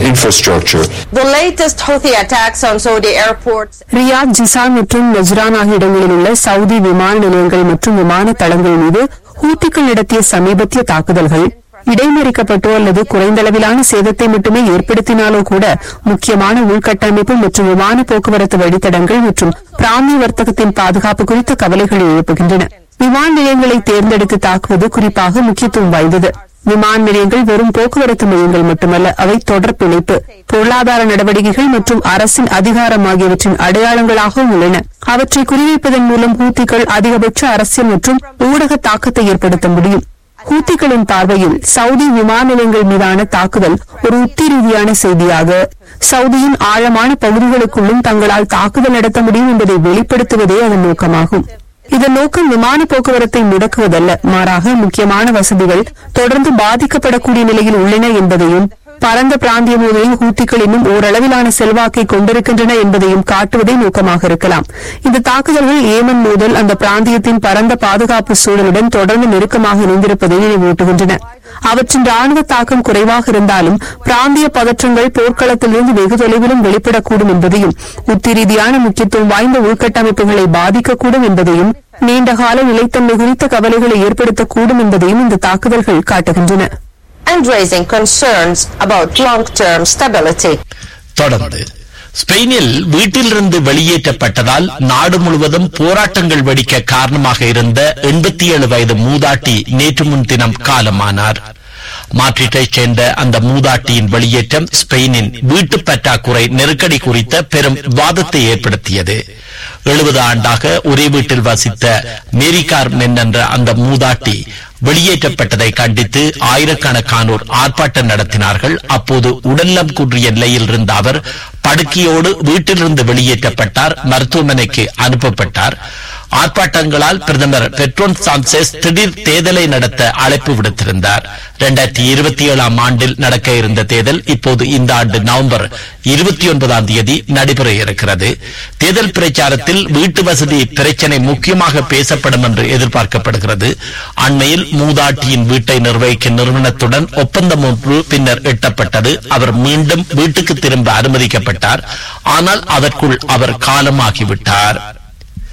The latest Houthi attacks on Saudi airports Riyadh Jizan மற்றும் நஜ்ரான் ஆகிய இடங்களில் உள்ள சவுதி விமான நிலையங்கள் மற்றும் விமான தளங்கள் மீது ஹூத்திகள் நடத்திய சமீபத்திய தாக்குதல்கள் இடைமறிக்கப்பட்டோ அல்லது குறைந்தளவிலான சேதத்தை மட்டுமே ஏற்படுத்தினாலோ கூட முக்கியமான உள்கட்டமைப்பு மற்றும் விமான போக்குவரத்து வழித்தடங்கள் மற்றும் பிராந்திய வர்த்தகத்தின் பாதுகாப்பு குறித்த கவலைகளை எழுப்புகின்றன விமான நிலையங்களை தேர்ந்தெடுத்து தாக்குவது குறிப்பாக முக்கியத்துவம் வாய்ந்தது விமான நிலையங்கள் வெறும் போக்குவரத்து மையங்கள் மட்டுமல்ல அவை தொடர் பிணைப்பு பொருளாதார நடவடிக்கைகள் மற்றும் அரசின் அதிகாரம் ஆகியவற்றின் அடையாளங்களாகவும் உள்ளன அவற்றை குறிவைப்பதன் மூலம் ஹூத்திகள் அதிகபட்ச அரசியல் மற்றும் ஊடக தாக்கத்தை ஏற்படுத்த முடியும் ஹூத்திகளின் பார்வையில் சவுதி விமான நிலையங்கள் மீதான தாக்குதல் ஒரு உத்தி ரீதியான செய்தியாக சவுதியின் ஆழமான பகுதிகளுக்குள்ளும் தங்களால் தாக்குதல் நடத்த முடியும் என்பதை வெளிப்படுத்துவதே அதன் நோக்கமாகும் இதன் நோக்கம் விமான போக்குவரத்தை முடக்குவதல்ல மாறாக முக்கியமான வசதிகள் தொடர்ந்து பாதிக்கப்படக்கூடிய நிலையில் உள்ளன என்பதையும் பரந்த பிராந்திய மோதலில் ஹூத்திகள் இன்னும் ஓரளவிலான செல்வாக்கை கொண்டிருக்கின்றன என்பதையும் காட்டுவதே நோக்கமாக இருக்கலாம் இந்த தாக்குதல்கள் ஏமன் மோதல் அந்த பிராந்தியத்தின் பரந்த பாதுகாப்பு சூழலுடன் தொடர்ந்து நெருக்கமாக இணைந்திருப்பதை நினைவூட்டுகின்றன அவற்றின் ராணுவ தாக்கம் குறைவாக இருந்தாலும் பிராந்திய பதற்றங்கள் போர்க்களத்திலிருந்து வெகு தொலைவிலும் வெளிப்படக்கூடும் என்பதையும் உத்தி ரீதியான முக்கியத்துவம் வாய்ந்த உள்கட்டமைப்புகளை பாதிக்கக்கூடும் என்பதையும் நீண்டகால நிலைத்தன்மை குறித்த கவலைகளை ஏற்படுத்தக்கூடும் என்பதையும் இந்த தாக்குதல்கள் காட்டுகின்றன and raising concerns about long-term stability. தொடர்ந்து ஸ்பெயினில் வீட்டிலிருந்து வெளியேற்றப்பட்டதால் நாடு முழுவதும் போராட்டங்கள் வெடிக்க காரணமாக இருந்த எண்பத்தி ஏழு வயது மூதாட்டி நேற்று முன்தினம் காலமானார் மாற்றீட்டைச் சேர்ந்த அந்த மூதாட்டியின் வெளியேற்றம் ஸ்பெயினின் வீட்டு பற்றாக்குறை நெருக்கடி குறித்த பெரும் விவாதத்தை ஏற்படுத்தியது எழுபது ஆண்டாக ஒரே வீட்டில் வசித்த மேரிகார் மென் என்ற அந்த மூதாட்டி வெளியேற்றப்பட்டதை கண்டித்து ஆயிரக்கணக்கானோர் ஆர்ப்பாட்டம் நடத்தினார்கள் அப்போது உடல்நலம் குன்றிய நிலையில் இருந்த அவர் படுக்கையோடு வீட்டிலிருந்து வெளியேற்றப்பட்டார் மருத்துவமனைக்கு அனுப்பப்பட்டார் ஆர்ப்பாட்டங்களால் பிரதமர் பெட்ரோன் சான்செஸ் திடீர் தேர்தலை நடத்த அழைப்பு விடுத்திருந்தார் இரண்டாயிரத்தி இருபத்தி ஏழாம் ஆண்டில் நடக்க இருந்த தேர்தல் இப்போது இந்த ஆண்டு நவம்பர் இருபத்தி ஒன்பதாம் தேதி நடைபெற இருக்கிறது தேர்தல் பிரச்சாரத்தில் வீட்டு வசதி பிரச்சினை முக்கியமாக பேசப்படும் என்று எதிர்பார்க்கப்படுகிறது அண்மையில் மூதாட்டியின் வீட்டை நிர்வகிக்கும் நிறுவனத்துடன் ஒப்பந்தம் ஒன்று பின்னர் எட்டப்பட்டது அவர் மீண்டும் வீட்டுக்கு திரும்ப அனுமதிக்கப்பட்டார் ஆனால் அதற்குள் அவர் காலமாகிவிட்டார்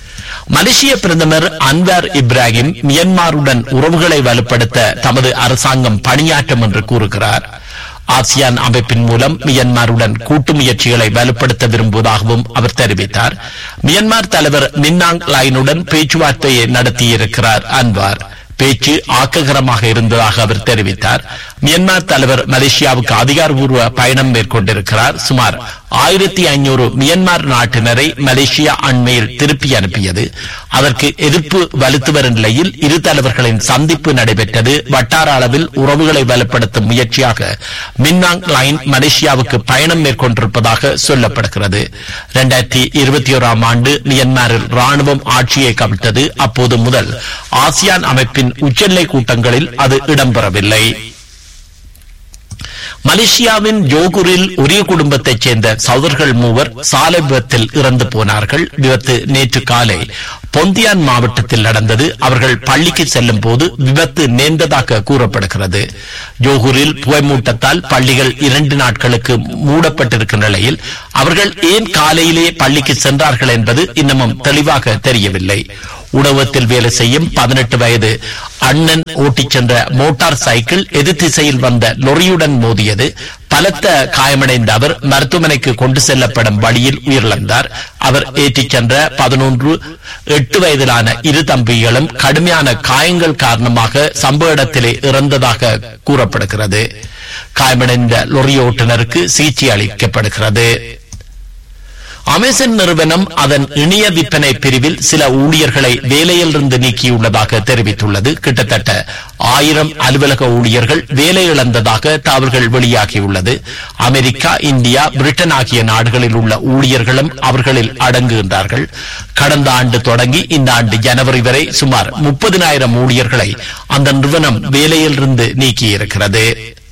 மலேசிய பிரதமர் அன்வார் இப்ராஹிம் மியன்மாருடன் உறவுகளை வலுப்படுத்த தமது அரசாங்கம் பணியாற்றும் என்று கூறுகிறார் ஆசியான் அமைப்பின் மூலம் மியன்மாருடன் கூட்டு முயற்சிகளை வலுப்படுத்த விரும்புவதாகவும் அவர் தெரிவித்தார் மியன்மார் தலைவர் மின்னாங் லைனுடன் பேச்சுவார்த்தையை நடத்தியிருக்கிறார் அன்வார் பேச்சு ஆக்ககரமாக இருந்ததாக அவர் தெரிவித்தார் மியன்மார் தலைவர் மலேசியாவுக்கு அதிகாரப்பூர்வ பயணம் மேற்கொண்டிருக்கிறார் சுமார் ஆயிரத்தி ஐநூறு மியன்மார் நாட்டினரை மலேசியா அண்மையில் திருப்பி அனுப்பியது அதற்கு எதிர்ப்பு வலுத்து வரும் நிலையில் இரு தலைவர்களின் சந்திப்பு நடைபெற்றது வட்டார அளவில் உறவுகளை வலுப்படுத்தும் முயற்சியாக மின்னாங் லைன் மலேசியாவுக்கு பயணம் மேற்கொண்டிருப்பதாக சொல்லப்படுகிறது இரண்டாயிரத்தி இருபத்தி ஓராம் ஆண்டு மியன்மாரில் ராணுவம் ஆட்சியை கவிழ்த்தது அப்போது முதல் ஆசியான் அமைப்பின் உச்சநிலை கூட்டங்களில் அது இடம்பெறவில்லை மலேசியாவின் ஜோகூரில் ஒரே குடும்பத்தைச் சேர்ந்த சகோதரர்கள் மூவர் சாலை விபத்தில் இறந்து போனார்கள் விபத்து நேற்று காலை பொந்தியான் மாவட்டத்தில் நடந்தது அவர்கள் பள்ளிக்கு செல்லும் போது விபத்து நேர்ந்ததாக கூறப்படுகிறது ஜோகூரில் புகைமூட்டத்தால் பள்ளிகள் இரண்டு நாட்களுக்கு மூடப்பட்டிருக்கும் நிலையில் அவர்கள் ஏன் காலையிலே பள்ளிக்கு சென்றார்கள் என்பது இன்னமும் தெளிவாக தெரியவில்லை உணவகத்தில் வேலை செய்யும் பதினெட்டு வயது அண்ணன் ஓட்டிச் சென்ற மோட்டார் சைக்கிள் எதிர் திசையில் வந்த லொரியுடன் மோதியது பலத்த காயமடைந்த அவர் மருத்துவமனைக்கு கொண்டு செல்லப்படும் வழியில் உயிரிழந்தார் அவர் ஏற்றிச் சென்ற பதினொன்று எட்டு வயதிலான இரு தம்பிகளும் கடுமையான காயங்கள் காரணமாக சம்பவ இடத்திலே இறந்ததாக கூறப்படுகிறது காயமடைந்த லொரி ஓட்டுநருக்கு சிகிச்சை அளிக்கப்படுகிறது அமேசான் நிறுவனம் அதன் இணைய விற்பனை பிரிவில் சில ஊழியர்களை வேலையிலிருந்து நீக்கியுள்ளதாக தெரிவித்துள்ளது கிட்டத்தட்ட ஆயிரம் அலுவலக ஊழியர்கள் வேலை இழந்ததாக தகவல்கள் வெளியாகியுள்ளது அமெரிக்கா இந்தியா பிரிட்டன் ஆகிய நாடுகளில் உள்ள ஊழியர்களும் அவர்களில் அடங்குகின்றார்கள் கடந்த ஆண்டு தொடங்கி இந்த ஆண்டு ஜனவரி வரை சுமார் முப்பதினாயிரம் ஊழியர்களை அந்த நிறுவனம் வேலையிலிருந்து நீக்கியிருக்கிறது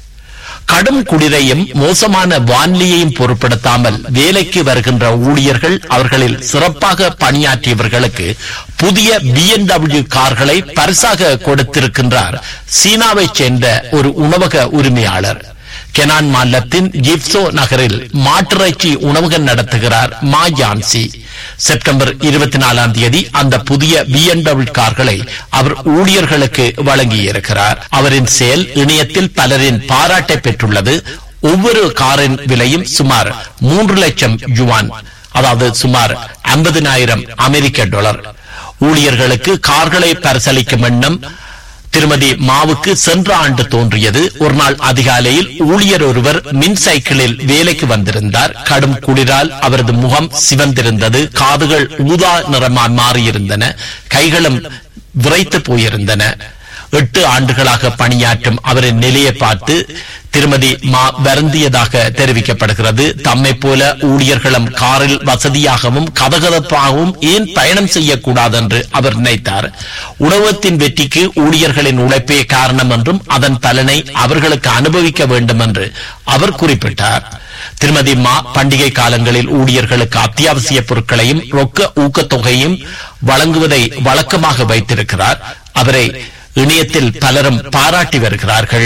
கடும் குளிரையும் மோசமான வானிலையையும் பொருட்படுத்தாமல் வேலைக்கு வருகின்ற ஊழியர்கள் அவர்களில் சிறப்பாக பணியாற்றியவர்களுக்கு புதிய பிஎன்டபிள்யூ கார்களை பரிசாக கொடுத்திருக்கின்றார் சீனாவைச் சேர்ந்த ஒரு உணவக உரிமையாளர் கெனான் மாநிலத்தின் ஜிப்சோ நகரில் மாட்டிறைச்சி உணவகம் நடத்துகிறார் மா ஜான்சி செப்டம்பர் இருபத்தி நாலாம் தேதி அந்த புதிய பிஎன்டபிள் கார்களை அவர் ஊழியர்களுக்கு வழங்கியிருக்கிறார் அவரின் செயல் இணையத்தில் பலரின் பாராட்டை பெற்றுள்ளது ஒவ்வொரு காரின் விலையும் சுமார் மூன்று லட்சம் யுவான் அதாவது சுமார் ஐம்பதினாயிரம் அமெரிக்க டாலர் ஊழியர்களுக்கு கார்களை பரிசளிக்கும் எண்ணம் திருமதி மாவுக்கு சென்ற ஆண்டு தோன்றியது ஒரு நாள் அதிகாலையில் ஊழியர் ஒருவர் மின் சைக்கிளில் வேலைக்கு வந்திருந்தார் கடும் குளிரால் அவரது முகம் சிவந்திருந்தது காதுகள் ஊதா நிறமாய் மாறியிருந்தன கைகளும் விரைத்து போயிருந்தன எட்டு ஆண்டுகளாக பணியாற்றும் அவரின் நிலையை பார்த்து திருமதி மா வருந்தியதாக தெரிவிக்கப்படுகிறது தம்மை போல ஊழியர்களும் காரில் வசதியாகவும் கதகதப்பாகவும் ஏன் பயணம் செய்யக்கூடாது என்று அவர் நினைத்தார் உணவகத்தின் வெற்றிக்கு ஊழியர்களின் உழைப்பே காரணம் என்றும் அதன் பலனை அவர்களுக்கு அனுபவிக்க வேண்டும் என்று அவர் குறிப்பிட்டார் திருமதி மா பண்டிகை காலங்களில் ஊழியர்களுக்கு அத்தியாவசிய பொருட்களையும் ரொக்க ஊக்கத்தொகையும் வழங்குவதை வழக்கமாக வைத்திருக்கிறார் அவரை இணையத்தில் பலரும் பாராட்டி வருகிறார்கள்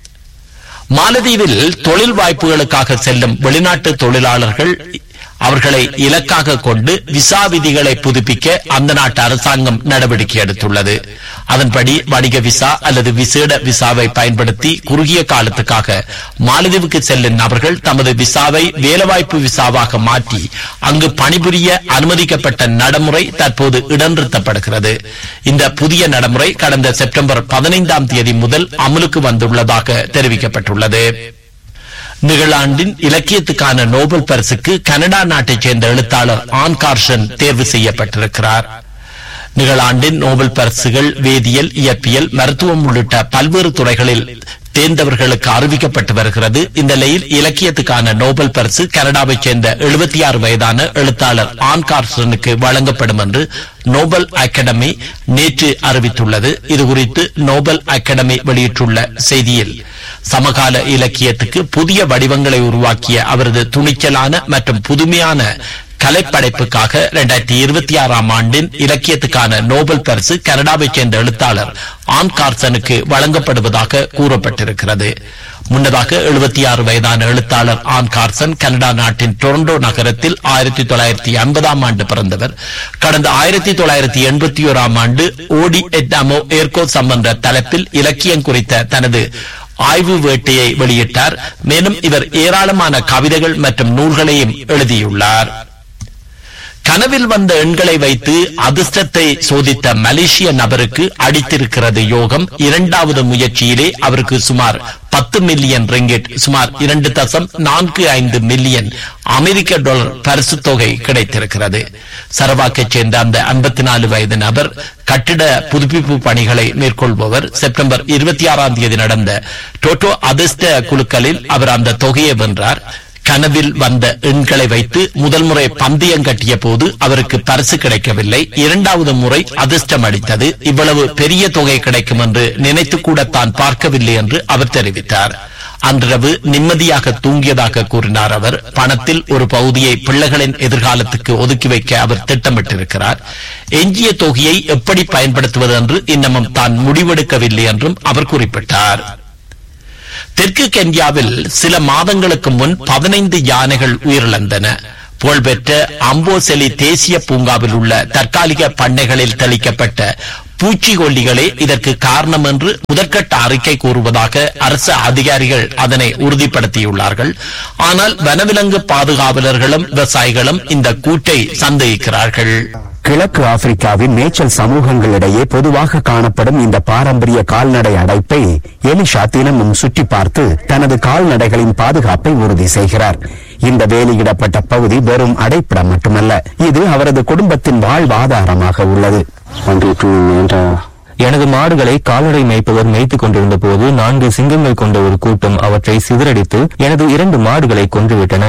மாலதீவில் தொழில் வாய்ப்புகளுக்காக செல்லும் வெளிநாட்டு தொழிலாளர்கள் அவர்களை இலக்காக கொண்டு விசா விதிகளை புதுப்பிக்க அந்த நாட்டு அரசாங்கம் நடவடிக்கை எடுத்துள்ளது அதன்படி வணிக விசா அல்லது விசேட விசாவை பயன்படுத்தி குறுகிய காலத்துக்காக மாலதீவுக்கு செல்லும் நபர்கள் தமது விசாவை வேலைவாய்ப்பு விசாவாக மாற்றி அங்கு பணிபுரிய அனுமதிக்கப்பட்ட நடைமுறை தற்போது இடநிறுத்தப்படுகிறது இந்த புதிய நடைமுறை கடந்த செப்டம்பர் பதினைந்தாம் தேதி முதல் அமலுக்கு வந்துள்ளதாக தெரிவிக்கப்பட்டுள்ளது நிகழாண்டின் இலக்கியத்துக்கான நோபல் பரிசுக்கு கனடா நாட்டைச் சேர்ந்த எழுத்தாளர் ஆன் கார்ஷன் தேர்வு செய்யப்பட்டிருக்கிறார் நிகழாண்டின் நோபல் பரிசுகள் வேதியியல் இயற்பியல் மருத்துவம் உள்ளிட்ட பல்வேறு துறைகளில் தேர்ந்தவர்களுக்கு அறிவிக்கப்பட்டு வருகிறது இந்த நிலையில் இலக்கியத்துக்கான நோபல் பரிசு கனடாவைச் சேர்ந்த எழுபத்தி ஆறு வயதான எழுத்தாளர் ஆன் கார்சனுக்கு வழங்கப்படும் என்று நோபல் அகாடமி நேற்று அறிவித்துள்ளது இதுகுறித்து நோபல் அகாடமி வெளியிட்டுள்ள செய்தியில் சமகால இலக்கியத்துக்கு புதிய வடிவங்களை உருவாக்கிய அவரது துணிச்சலான மற்றும் புதுமையான கலைப்படைப்புக்காக இரண்டாயிரத்தி இருபத்தி ஆறாம் ஆண்டின் இலக்கியத்துக்கான நோபல் பரிசு கனடாவைச் சேர்ந்த எழுத்தாளர் ஆன் கார்சனுக்கு வழங்கப்படுவதாக கூறப்பட்டிருக்கிறது முன்னதாக எழுபத்தி ஆறு வயதான எழுத்தாளர் ஆன் கார்சன் கனடா நாட்டின் டொரண்டோ நகரத்தில் ஆயிரத்தி தொள்ளாயிரத்தி ஐம்பதாம் ஆண்டு பிறந்தவர் கடந்த ஆயிரத்தி தொள்ளாயிரத்தி எண்பத்தி ஓராம் ஆண்டு ஓடி எட்டாமோ ஏர்கோ சம்பந்த தலைப்பில் இலக்கியம் குறித்த தனது ஆய்வு வேட்டையை வெளியிட்டார் மேலும் இவர் ஏராளமான கவிதைகள் மற்றும் நூல்களையும் எழுதியுள்ளார் கனவில் வந்த எண்களை வைத்து அதிர்ஷ்டத்தை சோதித்த மலேசிய நபருக்கு அடித்திருக்கிறது யோகம் இரண்டாவது முயற்சியிலே அவருக்கு சுமார் பத்து மில்லியன் ரிங்கிட் சுமார் இரண்டு தசம் நான்கு ஐந்து மில்லியன் அமெரிக்க டாலர் பரிசு தொகை கிடைத்திருக்கிறது சரவாக்கைச் சேர்ந்த அந்த ஐம்பத்தி நாலு வயது நபர் கட்டிட புதுப்பிப்பு பணிகளை மேற்கொள்பவர் செப்டம்பர் இருபத்தி ஆறாம் தேதி நடந்த டோட்டோ அதிர்ஷ்ட குழுக்களில் அவர் அந்த தொகையை வென்றார் கனவில் வந்த எண்களை வைத்து முதல் முறை பந்தயம் கட்டிய போது அவருக்கு பரிசு கிடைக்கவில்லை இரண்டாவது முறை அதிர்ஷ்டம் அடித்தது இவ்வளவு பெரிய தொகை கிடைக்கும் என்று நினைத்து கூட தான் பார்க்கவில்லை என்று அவர் தெரிவித்தார் அன்றிரவு நிம்மதியாக தூங்கியதாக கூறினார் அவர் பணத்தில் ஒரு பகுதியை பிள்ளைகளின் எதிர்காலத்துக்கு ஒதுக்கி வைக்க அவர் திட்டமிட்டிருக்கிறார் எஞ்சிய தொகையை எப்படி பயன்படுத்துவது என்று இன்னமும் தான் முடிவெடுக்கவில்லை என்றும் அவர் குறிப்பிட்டார் தெற்கு கென்யாவில் சில மாதங்களுக்கு முன் பதினைந்து யானைகள் உயிரிழந்தன புகழ்பெற்ற அம்போசெலி தேசிய பூங்காவில் உள்ள தற்காலிக பண்ணைகளில் தெளிக்கப்பட்ட பூச்சிக்கொல்லிகளே இதற்கு காரணம் என்று முதற்கட்ட அறிக்கை கூறுவதாக அரசு அதிகாரிகள் அதனை உறுதிப்படுத்தியுள்ளார்கள் ஆனால் வனவிலங்கு பாதுகாவலர்களும் விவசாயிகளும் இந்த கூற்றை சந்தேகிக்கிறார்கள் கிழக்கு ஆப்பிரிக்காவின் மேய்ச்சல் சமூகங்களிடையே பொதுவாக காணப்படும் இந்த பாரம்பரிய கால்நடை அடைப்பை எலிஷா தினமும் சுற்றி பார்த்து தனது கால்நடைகளின் பாதுகாப்பை உறுதி செய்கிறார் இந்த வேலியிடப்பட்ட பகுதி வெறும் அடைப்பிடம் மட்டுமல்ல இது அவரது குடும்பத்தின் வாழ்வாதாரமாக உள்ளது எனது மாடுகளை கால்நடை மேய்ப்பவர் மேய்த்துக் கொண்டிருந்த போது நான்கு சிங்கங்கள் கொண்ட ஒரு கூட்டம் அவற்றை சிதறடித்து எனது இரண்டு மாடுகளை கொன்றுவிட்டன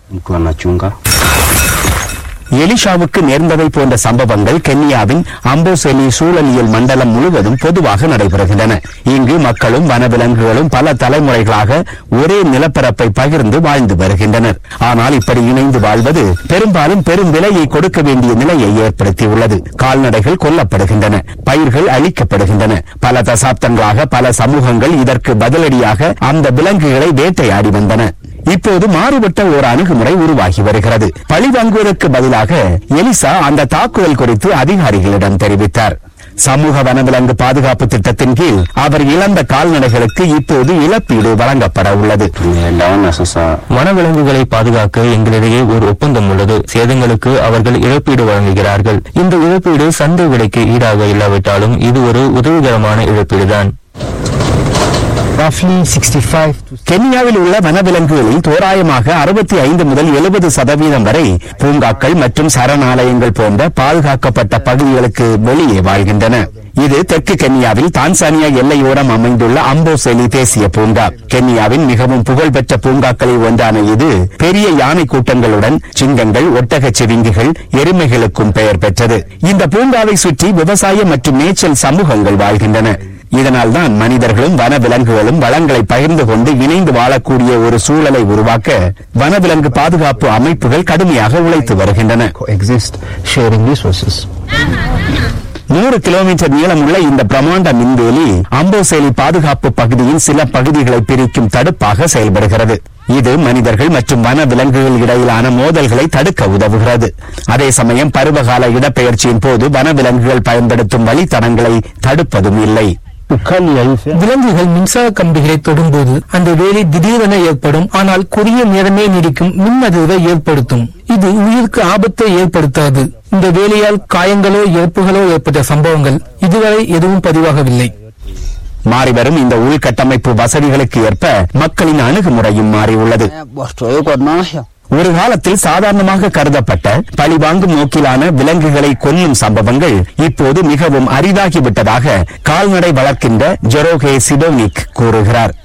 எலிஷாவுக்கு நேர்ந்தவை போன்ற சம்பவங்கள் கென்யாவின் அம்போசெலி சூழலியல் மண்டலம் முழுவதும் பொதுவாக நடைபெறுகின்றன இங்கு மக்களும் வனவிலங்குகளும் பல தலைமுறைகளாக ஒரே நிலப்பரப்பை பகிர்ந்து வாழ்ந்து வருகின்றனர் ஆனால் இப்படி இணைந்து வாழ்வது பெரும்பாலும் பெரும் விலையை கொடுக்க வேண்டிய நிலையை ஏற்படுத்தியுள்ளது கால்நடைகள் கொல்லப்படுகின்றன பயிர்கள் அழிக்கப்படுகின்றன பல தசாப்தங்களாக பல சமூகங்கள் இதற்கு பதிலடியாக அந்த விலங்குகளை வேட்டையாடி வந்தன இப்போது மாறுபட்ட ஒரு அணுகுமுறை உருவாகி வருகிறது பழி வாங்குவதற்கு பதிலாக எலிசா அந்த தாக்குதல் குறித்து அதிகாரிகளிடம் தெரிவித்தார் சமூக வனவிலங்கு பாதுகாப்பு திட்டத்தின் கீழ் அவர் இழந்த கால்நடைகளுக்கு இப்போது இழப்பீடு வழங்கப்பட உள்ளது வனவிலங்குகளை பாதுகாக்க எங்களிடையே ஒரு ஒப்பந்தம் உள்ளது சேதங்களுக்கு அவர்கள் இழப்பீடு வழங்குகிறார்கள் இந்த இழப்பீடு சந்தை விலைக்கு ஈடாக இல்லாவிட்டாலும் இது ஒரு உதவிகரமான இழப்பீடுதான் கென்யாவில் உள்ள வனவிலங்குகளில் தோராயமாக அறுபத்தி ஐந்து முதல் எழுபது சதவீதம் வரை பூங்காக்கள் மற்றும் சரணாலயங்கள் போன்ற பாதுகாக்கப்பட்ட பகுதிகளுக்கு வெளியே வாழ்கின்றன இது தெற்கு கென்யாவில் தான்சானியா எல்லையோரம் அமைந்துள்ள அம்போசெலி தேசிய பூங்கா கென்யாவின் மிகவும் புகழ்பெற்ற பூங்காக்களில் ஒன்றான இது பெரிய யானை கூட்டங்களுடன் சிங்கங்கள் ஒட்டகச் செவிங்கிகள் எருமைகளுக்கும் பெயர் பெற்றது இந்த பூங்காவை சுற்றி விவசாய மற்றும் மேய்ச்சல் சமூகங்கள் வாழ்கின்றன இதனால்தான் மனிதர்களும் வனவிலங்குகளும் வளங்களை பகிர்ந்து கொண்டு இணைந்து வாழக்கூடிய ஒரு சூழலை உருவாக்க வனவிலங்கு பாதுகாப்பு அமைப்புகள் கடுமையாக உழைத்து வருகின்றன நூறு கிலோமீட்டர் நீளமுள்ள இந்த பிரமாண்ட மின்வேலி அம்போசேலி பாதுகாப்பு பகுதியின் சில பகுதிகளை பிரிக்கும் தடுப்பாக செயல்படுகிறது இது மனிதர்கள் மற்றும் வன விலங்குகள் இடையிலான மோதல்களை தடுக்க உதவுகிறது அதே சமயம் பருவகால இடப்பெயர்ச்சியின் போது வனவிலங்குகள் பயன்படுத்தும் வழித்தடங்களை தடுப்பதும் இல்லை விலங்குகள் மின்சார கம்பிகளை தொடும்போது அந்த வேலை திடீரென ஏற்படும் ஆனால் குறுகிய நேரமே நீடிக்கும் மின் அதிர்வை ஏற்படுத்தும் இது உயிருக்கு ஆபத்தை ஏற்படுத்தாது இந்த வேலையால் காயங்களோ இறப்புகளோ ஏற்பட்ட சம்பவங்கள் இதுவரை எதுவும் பதிவாகவில்லை மாறிவரும் இந்த உள்கட்டமைப்பு வசதிகளுக்கு ஏற்ப மக்களின் அணுகுமுறையும் மாறியுள்ளது ஒரு காலத்தில் சாதாரணமாக கருதப்பட்ட பழிவாங்கும் நோக்கிலான விலங்குகளை கொல்லும் சம்பவங்கள் இப்போது மிகவும் அரிதாகிவிட்டதாக கால்நடை வளர்க்கின்ற ஜெரோகே சிடோனிக் கூறுகிறார்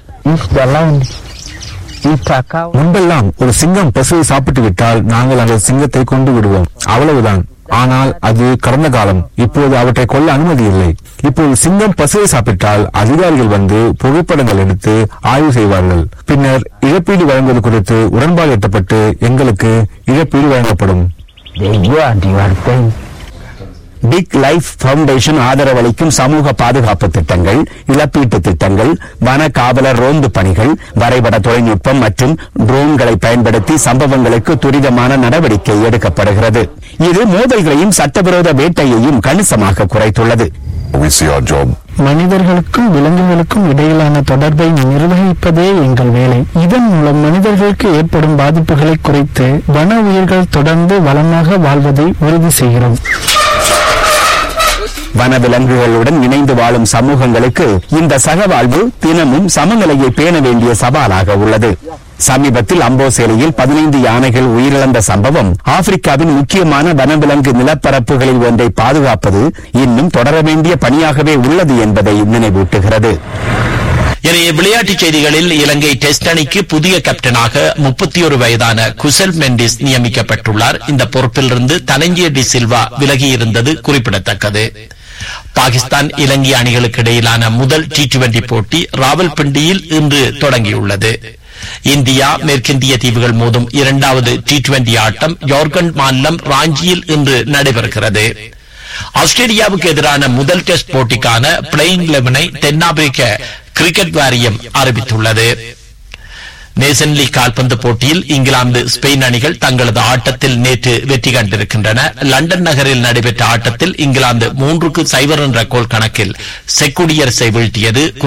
முன்பெல்லாம் ஒரு சிங்கம் பசுவை சாப்பிட்டு விட்டால் நாங்கள் அந்த சிங்கத்தை கொண்டு விடுவோம் அவ்வளவுதான் ஆனால் அது கடந்த காலம் இப்போது அவற்றை கொல்ல அனுமதி இல்லை இப்போது சிங்கம் பசுவை சாப்பிட்டால் அதிகாரிகள் வந்து புகைப்படங்கள் எடுத்து ஆய்வு செய்வார்கள் பின்னர் இழப்பீடு வழங்குவது குறித்து உடன்பாடு எட்டப்பட்டு எங்களுக்கு இழப்பீடு வழங்கப்படும் பிக் லைஃப் பவுண்டேஷன் ஆதரவளிக்கும் சமூக பாதுகாப்பு திட்டங்கள் இழப்பீட்டு திட்டங்கள் வன காவலர் ரோந்து பணிகள் வரைபட தொழில்நுட்பம் மற்றும் ட்ரோன்களை பயன்படுத்தி சம்பவங்களுக்கு துரிதமான நடவடிக்கை எடுக்கப்படுகிறது இது மோதல்களையும் சட்டவிரோத வேட்டையையும் கணிசமாக குறைத்துள்ளது மனிதர்களுக்கும் விலங்குகளுக்கும் இடையிலான தொடர்பை நிர்வகிப்பதே எங்கள் வேலை இதன் மூலம் மனிதர்களுக்கு ஏற்படும் பாதிப்புகளை குறைத்து வன உயிர்கள் தொடர்ந்து வளமாக வாழ்வதை உறுதி செய்கிறோம் வனவிலங்குகளுடன் இணைந்து வாழும் சமூகங்களுக்கு இந்த சகவாழ்வு தினமும் சமநிலையை பேண வேண்டிய சவாலாக உள்ளது சமீபத்தில் அம்போசேலையில் பதினைந்து யானைகள் உயிரிழந்த சம்பவம் ஆப்பிரிக்காவின் முக்கியமான வனவிலங்கு நிலப்பரப்புகளில் ஒன்றை பாதுகாப்பது இன்னும் தொடர வேண்டிய பணியாகவே உள்ளது என்பதை நினைவூட்டுகிறது இணைய விளையாட்டுச் செய்திகளில் இலங்கை டெஸ்ட் அணிக்கு புதிய கேப்டனாக முப்பத்தி ஒரு வயதான குசல் மெண்டிஸ் நியமிக்கப்பட்டுள்ளார் இந்த பொறுப்பிலிருந்து தனஞ்சிய டி சில்வா விலகியிருந்தது குறிப்பிடத்தக்கது பாகிஸ்தான் இலங்கை அணிகளுக்கு இடையிலான முதல் டி டுவெண்டி போட்டி ராவல்பிண்டியில் இன்று தொடங்கியுள்ளது இந்தியா மேற்கிந்திய தீவுகள் மோதும் இரண்டாவது டி டுவெண்டி ஆட்டம் ஜார்க்கண்ட் மாநிலம் ராஞ்சியில் இன்று நடைபெறுகிறது ஆஸ்திரேலியாவுக்கு எதிரான முதல் டெஸ்ட் போட்டிக்கான பிளேயிங் லெவனை தென்னாப்பிரிக்க கிரிக்கெட் வாரியம் அறிவித்துள்ளது நேசன் லீக் கால்பந்து போட்டியில் இங்கிலாந்து ஸ்பெயின் அணிகள் தங்களது ஆட்டத்தில் நேற்று வெற்றி கண்டிருக்கின்றன லண்டன் நகரில் நடைபெற்ற ஆட்டத்தில் இங்கிலாந்து மூன்றுக்கு சைபர் என்ற கோல் கணக்கில் செக்குடியரசை வீழ்த்தியது